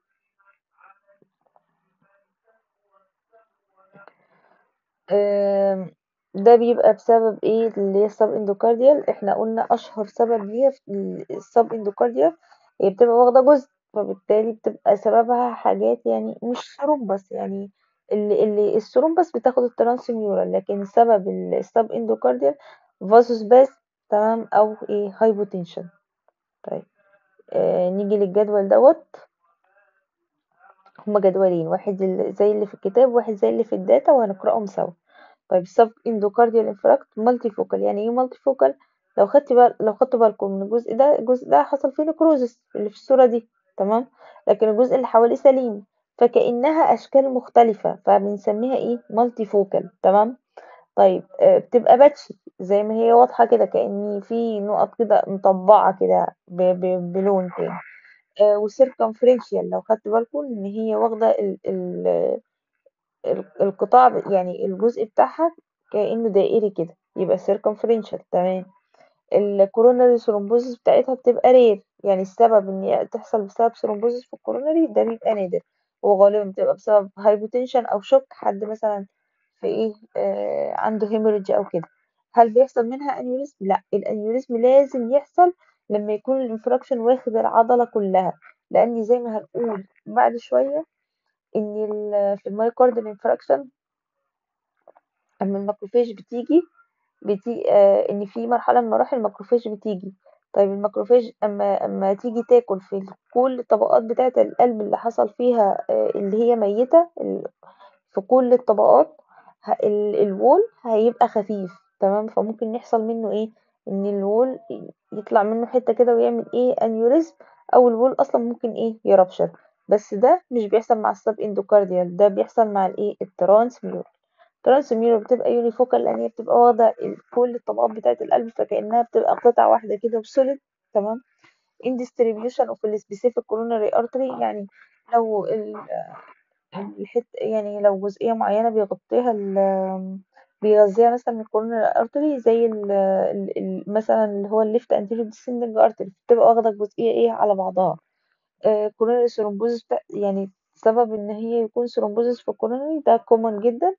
آم، ده بيبقى بسبب ايه اللي هي السب اندوكارديال احنا قلنا اشهر سبب ليها في السب اندوكارديال هي بتبقى واخده جزء فبالتالي بتبقى سببها حاجات يعني مش ثرومبس يعني اللي, اللي الثرومبس بتاخد الترانسميورال لكن سبب السب اندوكارديال فاسوس باس تمام او ايه هايبوتنشن طيب آه نيجي للجدول دوت هما جدولين واحد ال- زي اللي في الكتاب واحد زي اللي في الداتا وهنقرأهم سوا طيب السب اندوكارديال انفراكت مالتي فوكال يعني ايه مالتي فوكال لو خدت بال... لو خدت بالكم من الجزء ده الجزء ده حصل فيه نكروزس اللي في الصورة دي تمام لكن الجزء اللي حواليه سليم فكأنها أشكال مختلفة فبنسميها ايه مالتي فوكال تمام طيب آه، بتبقى باتشي زي ما هي واضحة كده كأن في نقط كده مطبعة كده ب... ب... بلون تاني آه وسيركمفرنشيال لو خدت بالكم ان هي واخدة ال... ال... ال- القطاع ب- يعني الجزء بتاعها كأنه دائري كده يبقى circumferential تمام الكوروناري ثرومبوزس بتاعتها بتبقى رير يعني السبب ان هي تحصل بسبب ثرومبوزس في الكوروناري ده بيبقى نادر وغالبا بتبقى بسبب هايبوتنشن او شوك حد مثلا في ايه آه عنده هيموريدج او كده هل بيحصل منها انيوريزم لا الانيوريزم لازم يحصل لما يكون الانفراكشن واخد العضلة كلها لان زي ما هنقول بعد شوية ان ال- في المايوكاردال انفراكشن اما الماكروفاج بتيجي بتي... آه ان في مرحله من مراحل الماكروفاج بتيجي طيب الماكروفاج اما اما تيجي تاكل في كل الطبقات بتاعه القلب اللي حصل فيها آه اللي هي ميته ال- في كل الطبقات ه... ال... الوول هيبقى خفيف تمام فممكن يحصل منه ايه ان الوول ي- يطلع منه حته كده ويعمل ايه انيوريزم او الوول اصلا ممكن ايه يربشر بس ده مش بيحصل مع السب اندوكارديال ده بيحصل مع الايه الترانس ميورال الترانس ميورال بتبقى يونيفوكال لان هي بتبقى واخده كل الطبقات بتاعه القلب فكانها بتبقى قطعه واحده كده وسوليد تمام in distribution of the specific coronary artery يعني لو الحت يعني لو جزئية معينة بيغطيها ال بيغذيها مثلا الكورونري ارتري زي ال ال مثلا اللي هو الليفت انتيريور ديسندنج ارتري بتبقى واخدة الجزئية ايه على بعضها كورونري ثرومبوزس يعني سبب ان هي يكون ثرومبوزس في الكورونري ده كومن جدا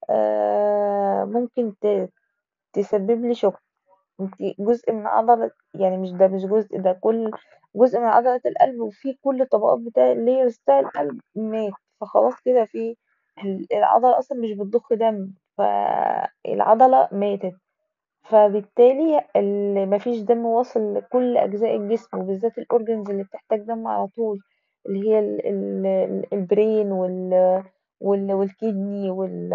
ممكن تسبب لي شوك جزء من عضلة يعني مش ده مش جزء ده كل جزء من عضلة القلب وفيه كل الطبقات بتاع الlayers بتاع القلب مات فخلاص كده في العضلة أصلا مش بتضخ دم فالعضلة ماتت فبالتالي مفيش دم واصل لكل أجزاء الجسم وبالذات الأورجنز اللي بتحتاج دم على طول اللي هي البرين وال والكدني وال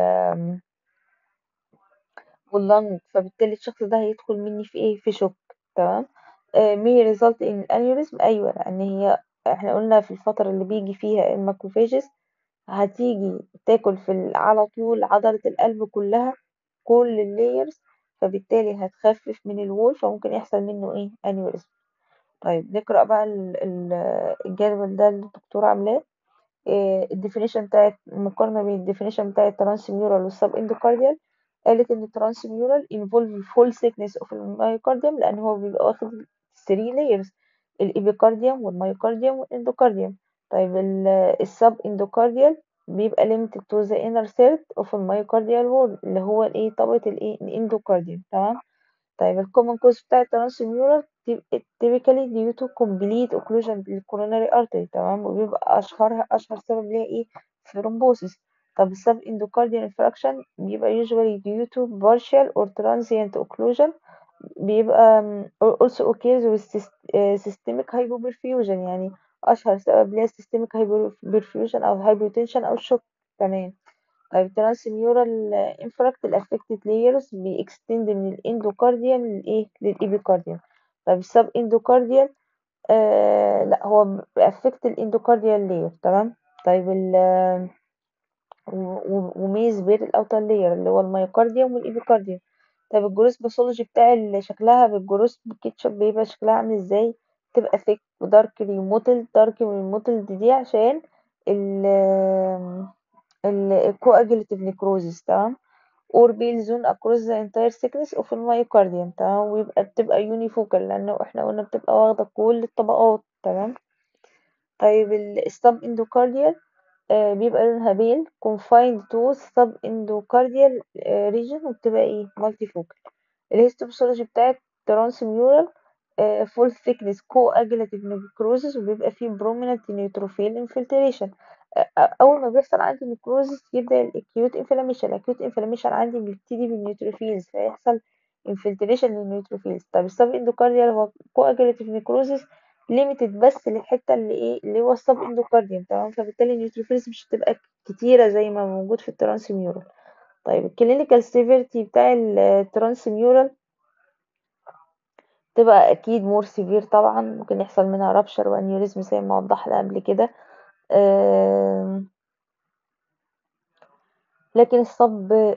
واللنج فبالتالي الشخص ده هيدخل مني في ايه في شوك تمام may result in aneurysm أيوة لأن هي احنا قلنا في الفترة اللي بيجي فيها الماكروفاجز هتيجي تاكل في على طول عضلة القلب كلها كل اللايرز فبالتالي هتخفف من الوول فممكن يحصل منه ايه انيوريزم طيب نقرأ بقى الجدول ده اللي الدكتورة عاملاه الديفينيشن بتاعت المقارنة بين الديفينيشن بتاع الترانس ميورال والسب اندوكارديال قالت ان الترانس ميورال involve full thickness of الميوكارديوم لان هو بيبقى واخد 3 layers الإبيكارديوم والميوكارديوم والاندوكارديوم طيب السب اندوكارديال بيبقى limited to the inner third of الميوكارديال wall اللي هو الايه طبقة الايه الاندوكارديوم تمام طيب الكومن كوز بتاع الترانس ميورال typically due to complete occlusion للcoronary artery تمام وبيبقى اشهرها اشهر سبب ليها ايه ثرومبوسيس طب السب اندوكارديال انفراكشن بيبقى usually due to partial or transient occlusion بيبقى also occurs with systemic hypoperfusion يعني أشهر سبب ليها systemic hypoperfusion أو hypotension أو shock تمام طيب transmural infarct ال affected layers بيextend من الاندوكارديوم للإيه للإبيكارديوم طيب السب اندوكارديال آه لا هو affect الاندوكارديال layer تمام طيب ال وميز بين الاوتر لاير اللي هو الميوكارديوم والإيبيكارديوم طيب الجروس باثولوجي بتاع اللي شكلها بالجروس بالكيتشب بيبقى شكلها عامل ازاي تبقى ثيك وداركلي موتل دارك موتل دي عشان ال الكواجليتيف نيكروزيس تمام اور بيل زون اكروس ذا انتاير سيكنس اوف الميوكارديوم تمام ويبقى بتبقى يونيفوكال لانه احنا قلنا بتبقى واخده كل الطبقات تمام طيب الستاب اندوكارديال آه بيبقى لونها بيل confined to subendocardial آه region وبتبقى ايه multifocal الهيستوباثولوجي بتاعت transmural آه full thickness coagulative necrosis وبيبقى فيه prominent neutrophil infiltration اول ما بيحصل عندي necrosis يبدا الاكيوت انفلاميشن الاكيوت انفلاميشن عندي بيبتدي بالنيوتروفيلز فيحصل infiltration للنيوتروفيلز طب السب اندوكارديال هو coagulative necrosis ليميتد بس للحته اللي ايه اللي هو السب اندوكارديوم تمام فبالتالي النيوتروفيلز مش هتبقى كتيره زي ما موجود في الترانسميورال طيب الكلينيكال سيفيرتي بتاع الترانسميورال تبقى اكيد مور سيفير طبعا ممكن يحصل منها رابشر وانيوريزم زي ما وضحنا قبل كده آه لكن الصب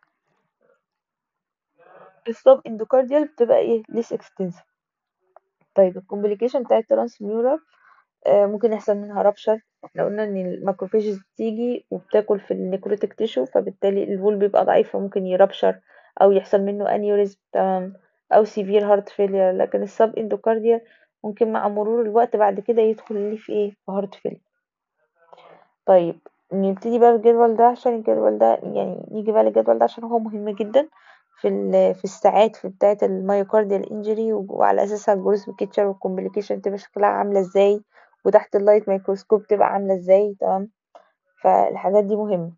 الصب اندوكارديال بتبقى ايه ليس اكستنسيف طيب الكومبليكيشن بتاع الترانسميورال آه ممكن يحصل منها رابشر احنا قلنا ان الماكروفيجز بتيجي وبتاكل في النيكروتيك تيشو فبالتالي الوول بيبقى ضعيف فممكن يرابشر او يحصل منه انيوريزم تمام او سيفير هارت فيلير لكن السب اندوكارديال ممكن مع مرور الوقت بعد كده يدخل لي في ايه في هارت فيلير طيب نبتدي بقى بالجدول ده عشان الجدول ده يعني نيجي بقى للجدول ده عشان هو مهم جدا في في الساعات في بتاعة الميوكارديال انجري وعلى اساسها الجروس بيكتشر والكومبليكيشن تبقى شكلها عاملة ازاي وتحت اللايت ميكروسكوب تبقى عاملة ازاي تمام فالحاجات دي مهمة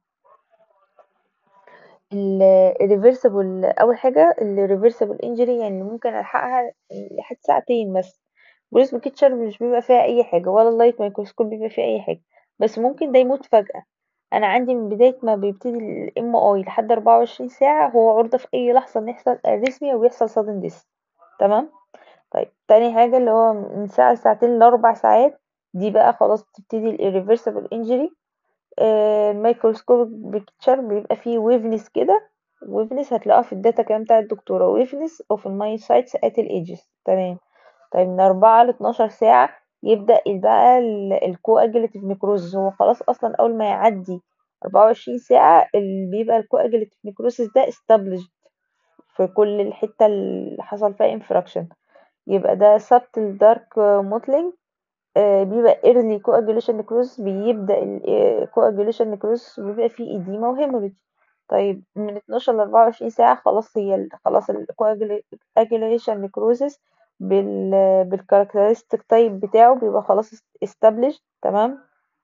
الريفرسبل اول حاجة الريفرسبل انجري يعني ممكن الحقها لحد ساعتين بس جروس بيكتشر مش بيبقى فيها اي حاجة ولا اللايت ميكروسكوب بيبقى فيها اي حاجة بس ممكن ده يموت فجأة انا عندي من بداية ما بيبتدي الام اي لحد 24 ساعة هو عرضة في اي لحظة ان يحصل اريثميا ويحصل sudden death تمام طيب تاني حاجة اللي هو من ساعة لساعتين لأربع ساعات دي بقى خلاص تبتدي الirreversible injury الميكروسكوبيك بيكتشر بيبقى فيه ويفنس كده ويفنس هتلاقوها في الداتا كمان بتاع الدكتورة ويفنس اوف المايوسايتس ات الايدجز تمام طيب من أربعة لاتناشر ساعة يبدأ بقى الكواجليتيف نيكروزس هو خلاص أصلا أول ما يعدي أربعة وعشرين ساعة اللي بيبقى الكواجليتيف نيكروزس ده established في كل الحتة اللي حصل فيها انفراكشن يبقى ده subtle dark mottling آه، بيبقى early coagulation necrosis بيبدأ ال coagulation necrosis بيبقى فيه edema وهيموريدج طيب من 12 ل 24 ساعة خلاص هي خلاص ال coagulation necrosis بال بالكاركترستيك تايب بتاعه بيبقى خلاص established تمام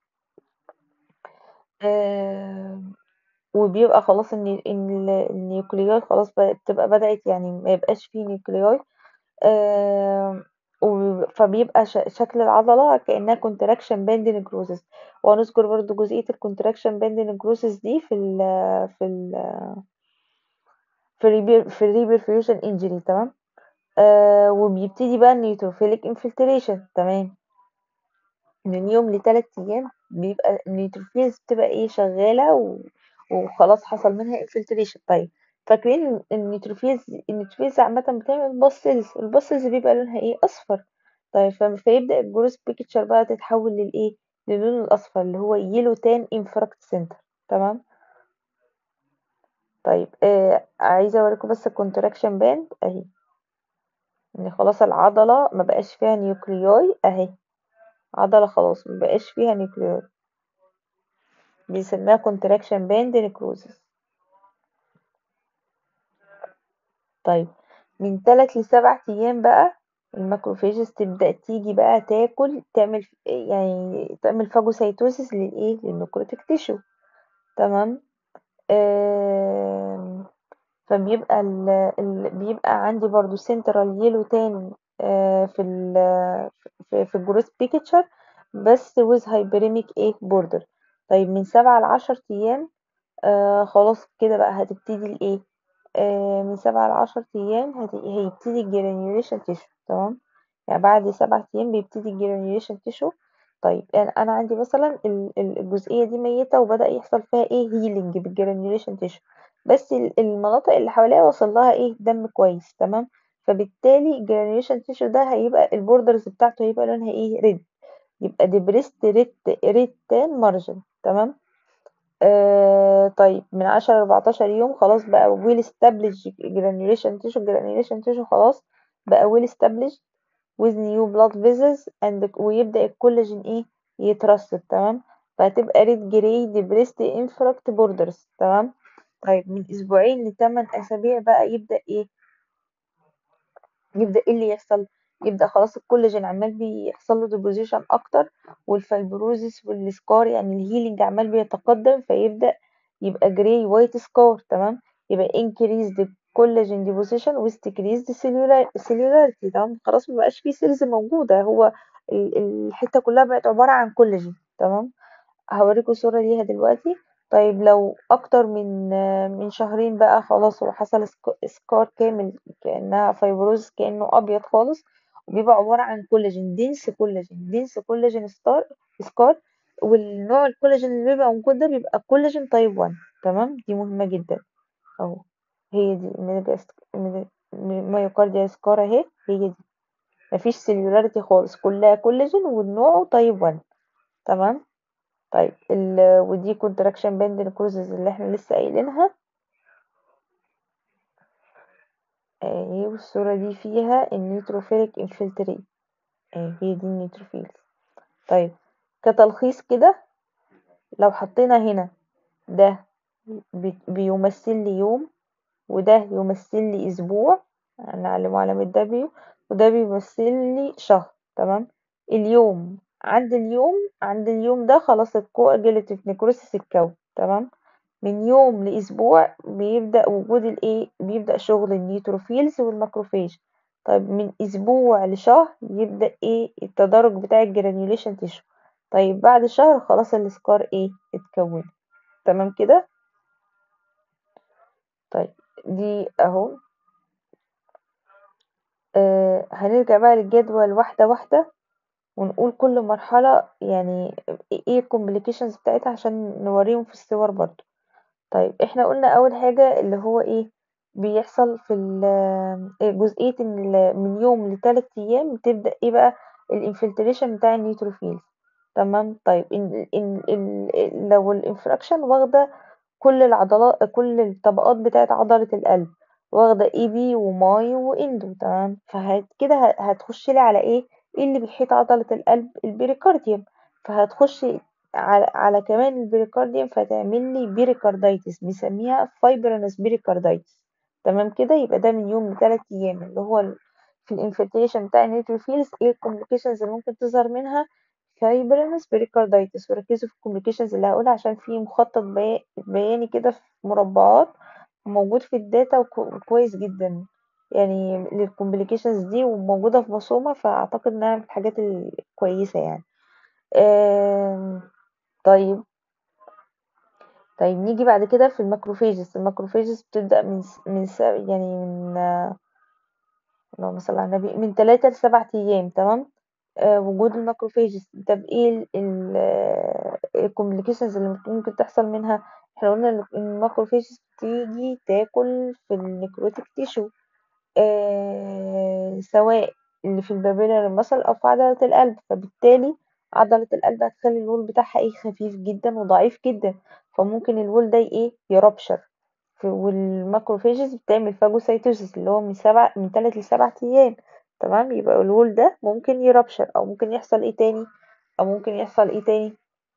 آه وبيبقى خلاص ان ان النيوكلياي خلاص بتبقى بدأت يعني ما يبقاش فيه نيوكلياي آه فبيبقى شكل العضلة كأنها contraction band necrosis وهنذكر برضو جزئية الكونتراكشن باند نكروسس دي في ال في ال في الريبير في الريبرفيوجن انجري تمام آه وبيبتدي بقى النيوتروفيليك انفلتريشن تمام من يوم لثلاث ايام بيبقى النيوتروفيلز بتبقى ايه شغالة و... وخلاص حصل منها انفلتريشن طيب فاكرين النيوتروفيلز النيوتروفيلز عامة بتعمل باسلز الباسلز بيبقى لونها ايه اصفر طيب فيبدأ الجروس بيكتشر بقى تتحول للايه للون الاصفر اللي هو يلو تان انفراكت سنتر تمام طيب آه عايزة اوريكم بس الكونتراكشن باند اهي ان خلاص العضلة ما بقاش فيها نيوكليوي اهي عضلة خلاص ما بقاش فيها نيوكليوي بيسميها كونتراكشن باند نيكروزس طيب من تلات لسبع ايام بقى الماكروفيجز تبدأ تيجي بقى تاكل تعمل يعني تعمل فاجوسايتوسيس للايه للنكروتيك تيشو تمام آه فبيبقى ال ال بيبقى عندي برضو سنترال يلو تاني آه في ال في, في الجروس بيكتشر بس with هايبريميك ايه بوردر طيب من سبعة لعشر ايام آه خلاص كده بقى هتبتدي الايه آه من سبعة لعشر ايام هيبتدي الجرانيوليشن تيشو تمام يعني بعد سبعة ايام بيبتدي الجرانيوليشن تيشو طيب يعني انا عندي مثلا الجزئيه دي ميته وبدا يحصل فيها ايه هيلينج بالجرانيوليشن تيشو بس المناطق اللي حواليها وصل لها ايه دم كويس تمام فبالتالي الجرانيوليشن تيشو ده هيبقى البوردرز بتاعته هيبقى لونها ايه ريد يبقى ديبريست ريد ريد تان مارجن تمام آه طيب من عشرة لأربعتاشر يوم خلاص بقى ويل استابليش جرانيوليشن تيشو جرانيوليشن تيشو خلاص بقى ويل استابليش with new blood vessels and ويبدأ الكولاجين ايه يترسب تمام فهتبقى ريد جراي ديبريست انفراكت بوردرز تمام طيب من اسبوعين لتمن اسابيع بقى يبدأ ايه يبدأ ايه اللي يحصل يبدأ خلاص الكولاجين عمال بيحصل له ديبوزيشن اكتر والفايبروزيس والسكار يعني الهيلينج عمال بيتقدم فيبدأ يبقى جراي وايت سكار تمام يبقى increase the collagen deposition with decreased cellularity تمام خلاص مبقاش فيه سيلز موجودة هو الحتة كلها بقت عبارة عن كولاجين تمام هوريكم صورة ليها دلوقتي طيب لو اكتر من من شهرين بقى خلاص وحصل سكار كامل كأنها فايبروز كأنه ابيض خالص وبيبقى عبارة عن كولاجين دينس كولاجين دينس كولاجين ستار سكار والنوع الكولاجين اللي بيبقى موجود ده بيبقى كولاجين تايب 1 تمام دي مهمة جدا اهو هي دي مايوكارديا سكار اهي هي دي مفيش سيلولاريتي خالص كلها كولاجين والنوع تايب 1 تمام طيب ال ودي كونتراكشن باند نكروزز اللي احنا لسه قايلينها اهي والصورة دي فيها النيوتروفيليك انفلتريت اهي هي دي النيوتروفيلز طيب كتلخيص كده لو حطينا هنا ده بيمثل لي يوم وده يمثل لي اسبوع نعلمه علامة دبليو وده بيمثل لي شهر تمام اليوم عند اليوم عند اليوم ده خلاص الكواجيليتيف نيكروسيس اتكون تمام من يوم لأسبوع بيبدأ وجود الايه بيبدأ شغل النيوتروفيلز والماكروفيج طيب من أسبوع لشهر يبدأ ايه التدرج بتاع الجرانيوليشن تيشو طيب بعد شهر خلاص السكار ايه اتكون تمام كده طيب دي اهو آه هنرجع بقى للجدول واحدة واحدة ونقول كل مرحلة يعني إيه الcomplications بتاعتها عشان نوريهم في الصور برضه. طيب إحنا قُلنا أول حاجة اللي هو إيه، بيحصل في ال آآ جزئية ال من يوم ل3 أيام بتبدأ إيه بقى الinfiltration بتاع النيوتروفيلز تمام، طيب ال ال ال لو الinfraction واخدة كل العضلا كل الطبقات بتاعة عضلة القلب، واخدة EB وMyo وEndo تمام، فهت كده ه هتخش لي على إيه، إيه اللي بيحيط عضلة القلب البريكارديوم، فهتخش على على كمان البريكارديوم فتعمل لي بيريكاردايتس بنسميها fibrinous pericarditis تمام كده، يبقى ده من يوم ل3 أيام اللي هو ال في الinfiltration بتاع النيوتروفيلز إيه الcomplications اللي ممكن تظهر منها fibrinous pericarditis وركزوا في الcomplications اللي هاقولها عشان في مخطط بيا بياني كده في مربعات موجود في الداتا وك وكويس جدًا يعني للcomplications دي وموجودة في ماسومة فأعتقد إنها من الحاجات الكويسة يعني. آمم طيب طيب نيجي بعد كده في الmacrophages الmacrophages بتبدأ من س من س يعني من اللهم صل على النبي من 3 ل7 أيام تمام، آآ وجود الmacrophages طب إيه ال الcomplications اللي ممكن تحصل منها، إحنا قُلنا إن الmacrophages بتيجي تاكل في الnecrotic tissue آآ سواء اللي في الpapillary muscle أو في عضلة القلب، فبالتالي عضلة القلب هتخلّي الwall بتاعها إيه خفيف جدًا وضعيف جدًا، فممكن الwall ده إيه يrupture ف والmacrophages بتعمل phagocytosis اللي هو من 7 من 3 ل7 أيام تمام، يبقى الwall ده ممكن يrupture أو ممكن يحصل إيه تاني، أو ممكن يحصل إيه تاني؟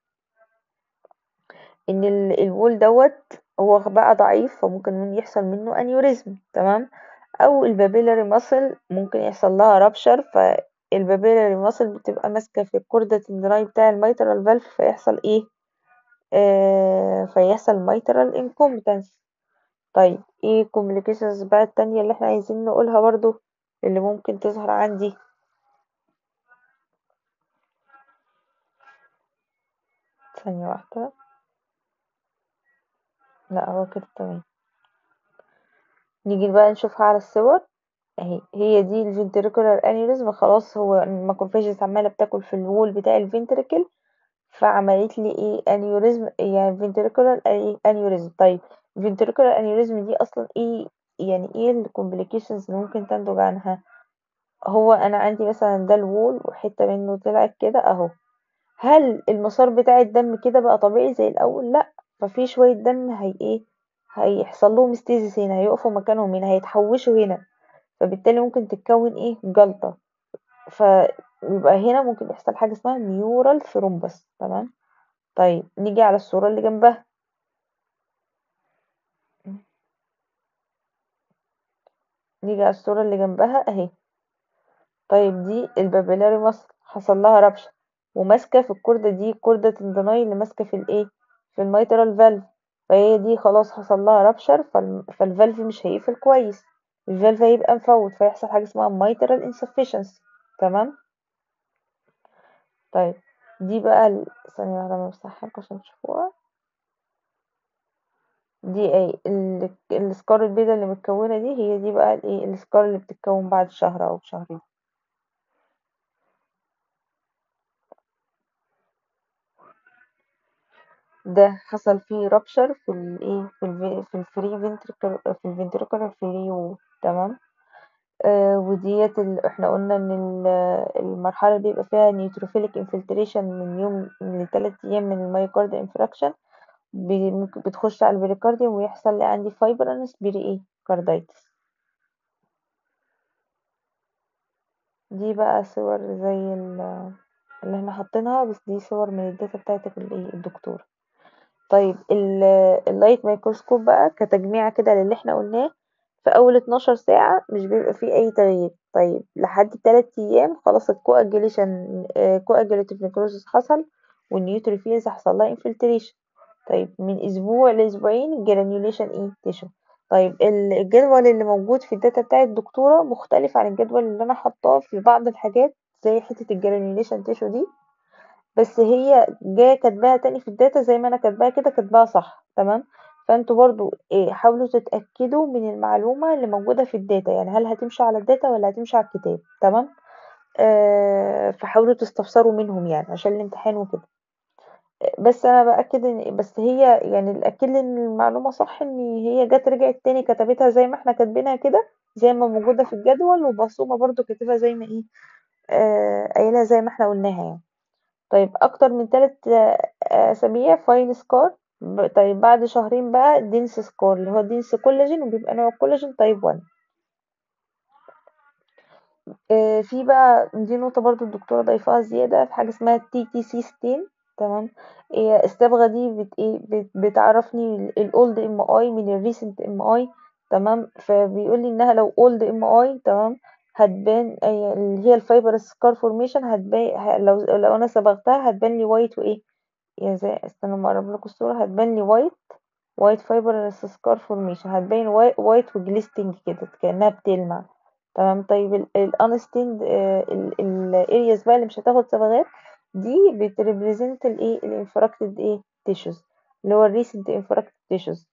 إن ال الwall دوّة هو بقى ضعيف فممكن يحصل منه aneurysm تمام، أو الpapillary muscle ممكن يحصل لها rupture فالpapillary muscle بتبقى ماسكة في الchorda tendoni بتاع الmitral valve فيحصل إيه، آآ فيحصل mitral incompetence طيب إيه الcomplications بقى التانية اللي إحنا عايزين نقولها برضه اللي ممكن تظهر عندي؟ ثانية واحدة. لأ هو كده تمام. نيجي بقى نشوفها على الصور أهي، هي دي الventricular aneurysm خلاص هو الmacrophages عمّالة بتاكل في الwall بتاع الventricle فعملت لي إيه aneurysm يعني ventricular إيه aneurysm طيب الventricular aneurysm دي أصلًا إيه يعني إيه الcomplications اللي ممكن تنتج عنها؟ هو أنا عندي مثلًا ده الwall وحتة منه طلعت كده أهو، هل المسار بتاع الدم كده بقى طبيعي زي الأول؟ لأ، ففي شوية دم هي إيه هيحصل لهم stasis هنا هيقفوا مكانهم هنا هيتحوشوا هنا، فبالتالي ممكن تتكون إيه جلطة، فيبقى هنا ممكن يحصل حاجة اسمها neural thrombus تمام، طيب نيجي على الصورة اللي جنبها. نيجي على الصورة اللي جنبها أهي. طيب دي الpapillary muscle حصل لها rupture وماسكة في الchorda دي الchorda tendoni اللي ماسكة في الإيه في الmitral valve فهي دي خلاص حصل لها rupture فال فالvalve مش هيقفل كويس، الvalve هيبقى مفوّت فيحصل حاجة اسمها mitral insufficiency تمام. طيب دي بقى ال ثانية واحدة بامسحها لكم عشان تشوفوها. دي أهي ال الscar البيضا اللي متكونة دي هي دي بقى الإيه الscar اللي بتتكون بعد شهر أو شهرين. ده حصل فيه rupture في الإيه في الف في الfree ventricle في الventricular free wall تمام، آآ وديّة ال إحنا قُلنا إن ال المرحلة اللي بيبقى فيها neutrophilic infiltration من يوم ل3 أيام من الmyocardial infarction ب ممكن بتخش على البريكارديوم ويحصل لي عندي fibrinous pericarditis. دي بقى صور زي ال اللي إحنا حاطينها بس دي صور من الداتا بتاعة الإيه الدكتورة. طيب ال الlight microscope بقى كتجميعة كده للي إحنا قُلناه في أول 12 ساعة مش بيبقى في أي تغيير، طيب لحد 3 أيام خلاص الcoagulation آآ coagulative necrosis حصل والنيوتروفيلز حصل لها infiltration طيب من أسبوع لأسبوعين الgranulation إيه tissue طيب ال الجدول اللي موجود في الداتا بتاع الدكتورة مختلف عن الجدول اللي أنا حاطاه في بعض الحاجات زي حتة الgranulation tissue دي، بس هي جاية كاتباها تاني في الداتا زي ما أنا كاتباها كده كاتباها صح تمام، فأنتم برضه آآ حاولوا تتأكدوا من المعلومة اللي موجودة في الداتا، يعني هل هتمشوا على الداتا والّا هتمشوا على الكتاب تمام، آآ فحاولوا تستفسروا منهم يعني عشان الامتحان وكده. بس أنا بأكد إن بس هي يعني اللي أكد لي إن المعلومة صح إن هي جات رجعت تاني كتبتها زي ما إحنا كاتبينها كده، زي ما موجودة في الجدول، وبسومة برضه كاتبها زي ما إيه، آآ قايلها زي ما إحنا قُلناها يعني. طيب أكتر من 3 أسابيع fine scar ب طيب بعد شهرين بقى dense scar اللي هو dense collagen وبيبقى نوع الcollagen type 1. آآ في بقى دي نقطة برضه الدكتورة ضايفاها زيادة في حاجة اسمها TTC stain تمام، هي الصبغة دي بت إيه، بت بتعرّفني الold MI من الrecent MI تمام، فبيقول لي إنها لو old MI تمام، هتبان آآ اللي هي الfibrous scar formation هتبا ه لو لو أنا صبغتها هتبان لي white وإيه، يعني زي استنوا أمّا أقرّب لكم الصورة هتبان لي white white fibrous scar formation هتبان واي white وglistening كده كأنها بتلمع تمام، طيب ال الunstained آآ ال الareas بقى اللي مش هتاخد صبغات دي بتrepresent الإيه، الinfracted إيه، tissues اللي هو الrecent infracted tissues.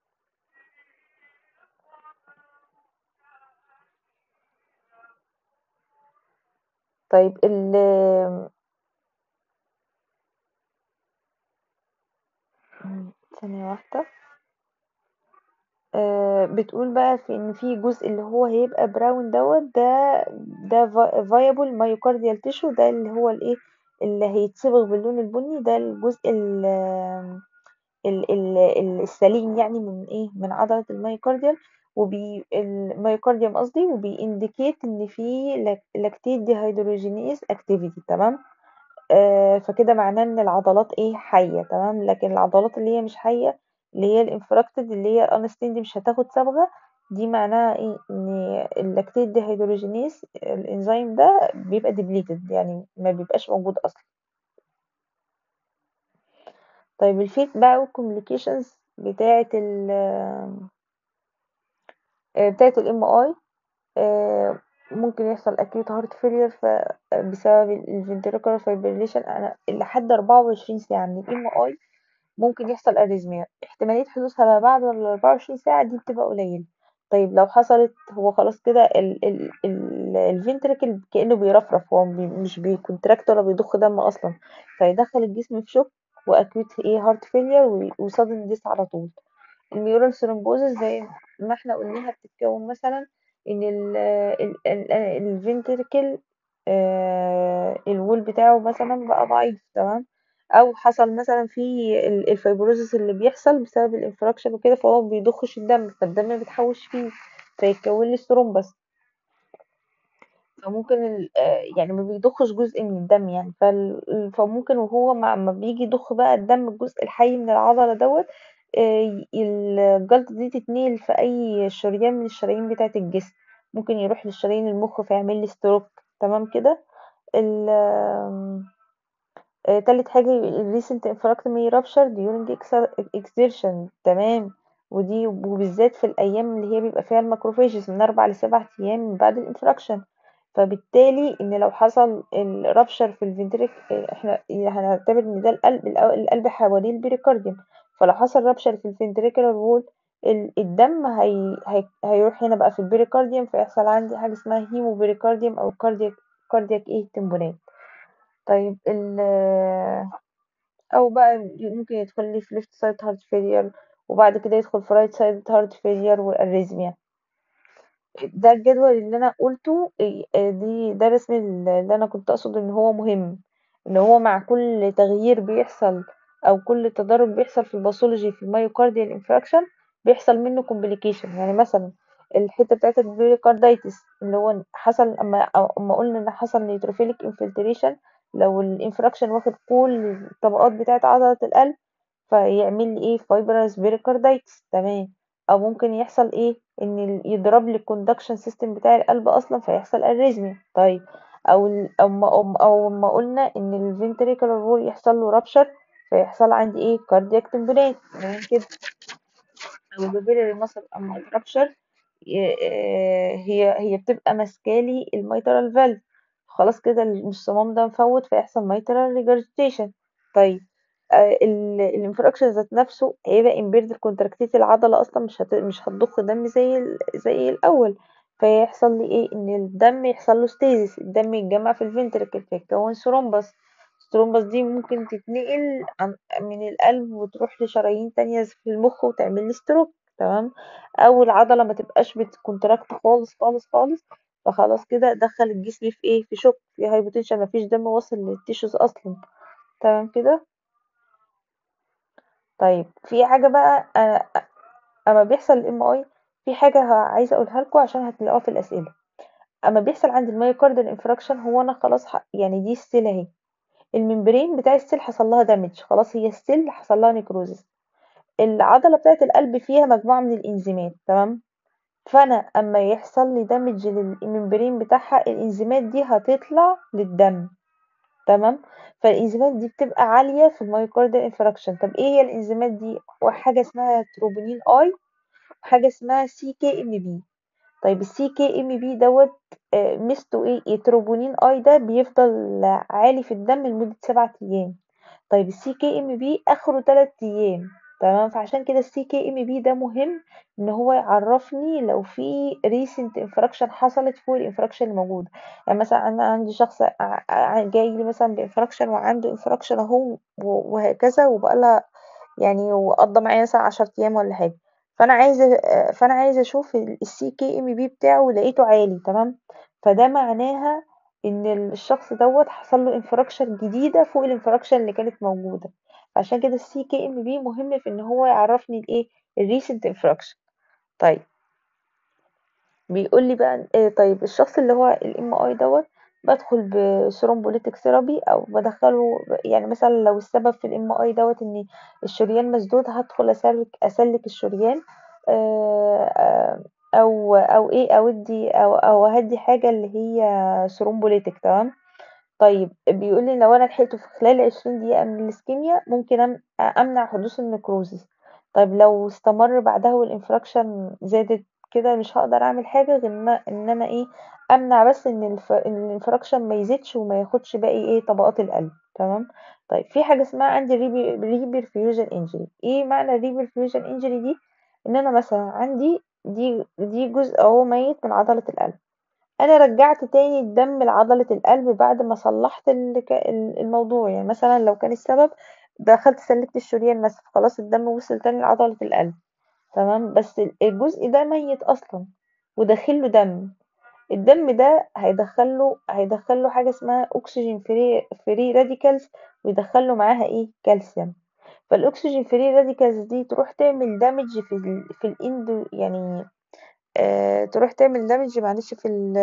طيب ال إمم، ثانية واحدة. آآ بتقول بقى في إن في جزء اللي هو هيبقى brown دوّة ده ده vi viable myocardial tissue ده اللي هو الإيه، اللي هيتصبغ باللون البني ده الجزء ال ال ال ال السليم يعني من إيه، من عضلة الميوكارديوم وبي الميوكارديوم قصدي وبيindicate إن في لاك lactate dehydrogenase activity تمام، آآ فكده معناه إن العضلات إيه، حية تمام، لكن العضلات اللي هي مش حية اللي هي الinfracted اللي هي unstained مش هتاخد صبغة دي معناها إيه، إن الlactate dehydrogenase الإنزيم ده بيبقى depleted يعني ما بيبقاش موجود أصلًا. طيب الfate بقى والcomplications بتاعة ال آآ بتاعة الMI آآ ممكن يحصل acute heart failure ف بسبب الventricular fibrillation أنا لحد 24 ساعة من الMI ممكن يحصل arrhythmia احتمالية حدوثها ما بعد ال24 ساعة دي بتبقى قليلة. طيب لو حصلت هو خلاص كده ال ال ال الventricle كأنه بيرفرف هو م مش بيcontract ولا بيضخ دم أصلًا، فيدخّل الجسم في shock وacute إيه heart failure و وsudden death على طول. الmural thrombosis زي ما إحنا قُلناها بتتكوّن مثلًا إن ال ال ال الventricle آآ الwall بتاعه مثلًا بقى ضعيف تمام، أو حصل مثلًا في ال الfibrosis اللي بيحصل بسبب الinfraction وكده فهو ما بيضخش الدم، فالدم ما بيتحوّش فيه فيتكوّن لي الثرومبس. فممكن ال آآ يعني ما بيضخش جزء من الدم يعني فال فممكن وهو مع أمّا بييجي يضخ بقى الدم الجزء الحي من العضلة دوّة آآ الجلطة دي تتنقل في أي شريان من الشرايين بتاعة الجسم، ممكن يروح لشرايين المُخ فيعمل لي stroke تمام كده، ال آمم آآ تالت حاجة الrecent infarct may rupture during exer exertion تمام، ودي وبالذات في الأيام اللي هي بيبقى فيها الmacrophages من 4 ل7 أيام من بعد الinfraction فبالتالي إن لو حصل الrupture في الventric إحنا هنعتبر إن ده القلب الأ القلب حواليه الpericardium فلو حصل rupture في الventricular wall ال الدم هي هي هيروح هنا بقى في الpericardium فيحصل عندي حاجة اسمها hemopericardium أو cardiac cardiac إيه tamponade. طيب ال أو بقى ممكن يدخل لي في left side heart failure وبعد كده يدخل في right side heart failure وarrhythmia. ده الجدول اللي أنا قُلته آآ دي ده رسم ال اللي أنا كنت أقصد إن هو مهم، إن هو مع كل تغيير بيحصل أو كل تدرُّج بيحصل في الpathology في الmyocardial infarction بيحصل منه complication يعني مثلًا الحتّة بتاعة الpericarditis اللي هو حصل أمّا أمّا قُلنا إن حصل neutrophilic infiltration لو الinfraction واخد كل الطبقات بتاعة عضلة القلب فيعمل لي إيه fibrous pericarditis تمام، أو ممكن يحصل إيه، إن ال يضرب لي الconduction system بتاع القلب أصلًا فيحصل arrhythmia طيب أو ال أمّا أم أو أمّا قُلنا إن الventricular wall يحصل له rupture فيحصل عندي إيه cardiac tamponade تمام كده. أو الpapillary muscle أمّا يتrupture ي آآ هي هي بتبقى ماسكة لي الmitral valve خلاص كده الصمام ده مفوّت فيحصل mitral regurgitation طيب آآ ال الinfraction ذات نفسه هيبقى impaired في contractility العضلة أصلًا مش هت مش هتضخ دم زي ال زي الأول، فيحصل لي ايه ان الدم يحصل له ستيزيس الدم يتجمع في الفنتركل فيتكون ثرومبس الثرومبس دي ممكن تتنقل من القلب وتروح لشرايين تانية في المخ وتعمل لي ستروك تمام او العضله ما تبقاش بتكونتراكت خالص خالص خالص فخلاص كده دخل الجسم في ايه في شوك في هايبوتنشن مفيش دم واصل للتيشوز اصلا تمام كده طيب في حاجه بقى اما بيحصل الام اي في حاجه عايزه اقولها لكم عشان هتلاقوها في الاسئله اما بيحصل عند الميوكاردال انفراكشن هو انا خلاص ح... يعني دي السيل اهي الممبرين بتاع السيل حصل لها دامج خلاص هي السيل حصل لها نيكروزس العضله بتاعه القلب فيها مجموعه من الانزيمات تمام فانا اما يحصل لي دامج للممبرين بتاعها الانزيمات دي هتطلع للدم تمام فالانزيمات دي بتبقى عاليه في الميوكاردال انفراكشن طب ايه هي الانزيمات دي حاجه اسمها تروبونين اي وحاجه اسمها سي كي ام بي طيب السي كي ام بي دوت آه، ميزته ايه التروبونين اي ده بيفضل عالي في الدم لمده سبعة ايام طيب السي كي ام بي اخره تلات ايام تمام فعشان كده السي كي ام بي ده مهم ان هو يعرفني لو في ريسنت انفراكشن حصلت فوق الانفراكشن الموجوده يعني مثلا انا عندي شخص جاي لي مثلا بانفراكشن وعنده انفراكشن اهو وهكذا وبقى يعني وقضى معايا مثلا عشر ايام ولا حاجه فانا عايزه فانا عايزه اشوف السي كي ام بي بتاعه لقيته عالي تمام فده معناها ان الشخص دوت حصل له انفراكشن جديده فوق الانفراكشن اللي كانت موجوده عشان كده السي كي ام بي مهم في ان هو يعرفني الايه الريسنت انفراكشن طيب بيقول لي بقى إيه طيب الشخص اللي هو الام اي دوت بدخل بثرومبوليتك ثيرابي او بدخله يعني مثلا لو السبب في الام اي دوت ان الشريان مسدود هدخل اسلك اسلك الشريان آه، او او ايه اودي او او اهدي حاجه اللي هي ثرومبوليتك تمام طيب بيقول لي لو انا لحقته في خلال 20 دقيقه من الاسكيميا ممكن امنع حدوث النكروزيس طيب لو استمر بعدها والانفراكشن زادت كده مش هقدر اعمل حاجه غير ان انا ايه امنع بس ان الف... ان الانفراكشن ما يزيدش وما ياخدش باقي ايه طبقات القلب تمام طيب في حاجه اسمها عندي ريبر فيوجن انجري ايه معنى ريبر فيوجن انجري دي ان انا مثلا عندي دي دي جزء اهو ميت من عضله القلب انا رجعت تاني الدم لعضله القلب بعد ما صلحت الموضوع يعني مثلا لو كان السبب دخلت سلكت الشريان مثلا خلاص الدم وصل تاني لعضله القلب تمام بس الجزء ده ميت اصلا وداخله دم الدم ده هيدخله هيدخله حاجه اسمها اكسجين فري فري راديكالز ويدخله معاها ايه كالسيوم فالاكسجين فري راديكالز دي تروح تعمل دامج في ال في الاندو يعني آه تروح تعمل دامج معلش في ال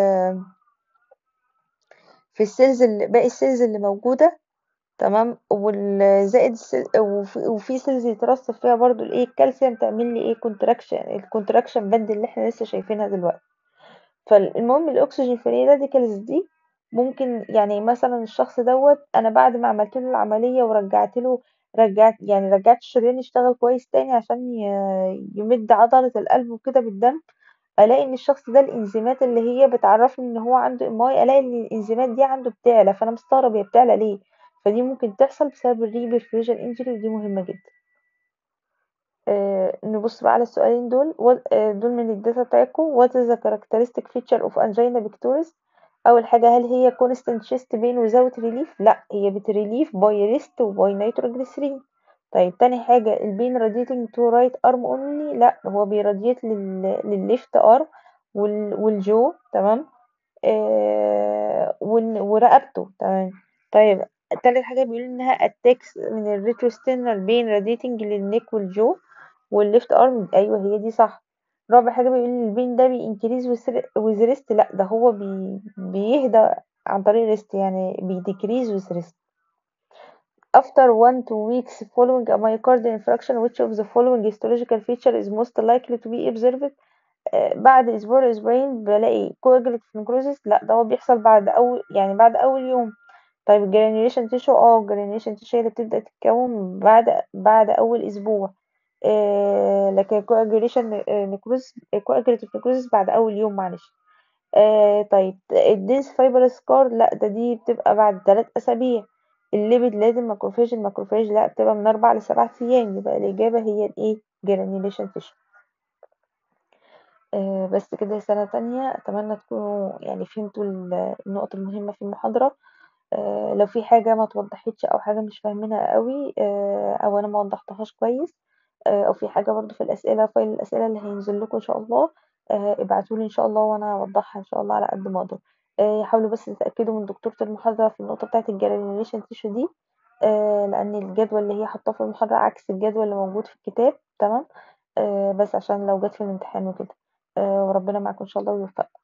في السيلز اللي باقي السيلز اللي موجوده تمام والزائد وفي, وفي سيلز يترسب فيها برضو الايه الكالسيوم تعمل لي ايه كونتراكشن الكونتراكشن بند اللي احنا لسه شايفينها دلوقتي فالمهم الاكسجين فري راديكالز دي ممكن يعني مثلا الشخص دوت انا بعد ما عملت له العمليه ورجعت له رجعت يعني رجعت الشريان يشتغل كويس تاني عشان يمد عضله القلب وكده بالدم الاقي ان الشخص ده الانزيمات اللي هي بتعرفني ان هو عنده اماي الاقي ان الانزيمات دي عنده بتعلى فانا مستغرب هي بتعلى ليه فدي ممكن تحصل بسبب الريبرفيوجن انجري ودي مهمه جدا آه نبص بقى على السؤالين دول آه دول من الداتا بتاعتكم what is the characteristic feature of angina pectoris اول حاجه هل هي constant chest pain without relief لا هي بتريليف باي ريست وباي نيتروجليسرين طيب تاني حاجة البين radiating to right arm only لا هو بيراديت لل للليفت ارم والجو تمام آه ورقبته تمام طيب تالت حاجة بيقول انها اتاكس من الريتروستينال بين راديتنج للنيك والجو والليفت ارم ايوه هي دي صح رابع حاجة بيقول البين ده بينكريز ويز ريست لا ده هو بي بيهدى عن طريق ريست يعني بيديكريز ويز ريست after one to weeks following a myocardial infarction which of the following histological feature is most likely to be observed بعد اسبوع اسبوعين بلاقي coagulate necrosis لا ده هو بيحصل بعد اول يعني بعد اول يوم طيب الجرانيوليشن تيشو اه الجرانيوليشن تيشو هي اللي بتبدأ تتكون بعد بعد اول اسبوع آه لكن coagulation necrosis coagulate necrosis بعد اول يوم معلش آه طيب الدنس فايبر سكار لا ده دي بتبقى بعد ثلاث اسابيع الليبيد لازم ماكروفاج الماكروفاج لا بتبقى من أربع لسبع أيام يبقى الإجابة هي الإيه جرانيوليشن تيشو آآ بس كده يا سنة تانية، أتمنى تكونوا يعني فهمتوا ال النقط المهمة في المحاضرة، آآ لو في حاجة ما اتوضحتش أو حاجة مش فاهمينها أوي آآ أو أنا ما وضحتهاش كويس آآ أو في حاجة برضه في الأسئلة فايل الأسئلة اللي هينزل لكم إن شاء الله آآ ابعتوا لي إن شاء الله وأنا هاوضحها إن شاء الله على قد ما أقدر. آآ حاولوا بس تتأكدوا من دكتورة المحاضرة في النقطة بتاعة الgeneration tissue دي آآ لأن الجدول اللي هي حاطاه في المحاضرة عكس الجدول اللي موجود في الكتاب تمام، آآ بس عشان لو جات في الامتحان وكده، آآ وربنا معاكم إن شاء الله ويوفقكم.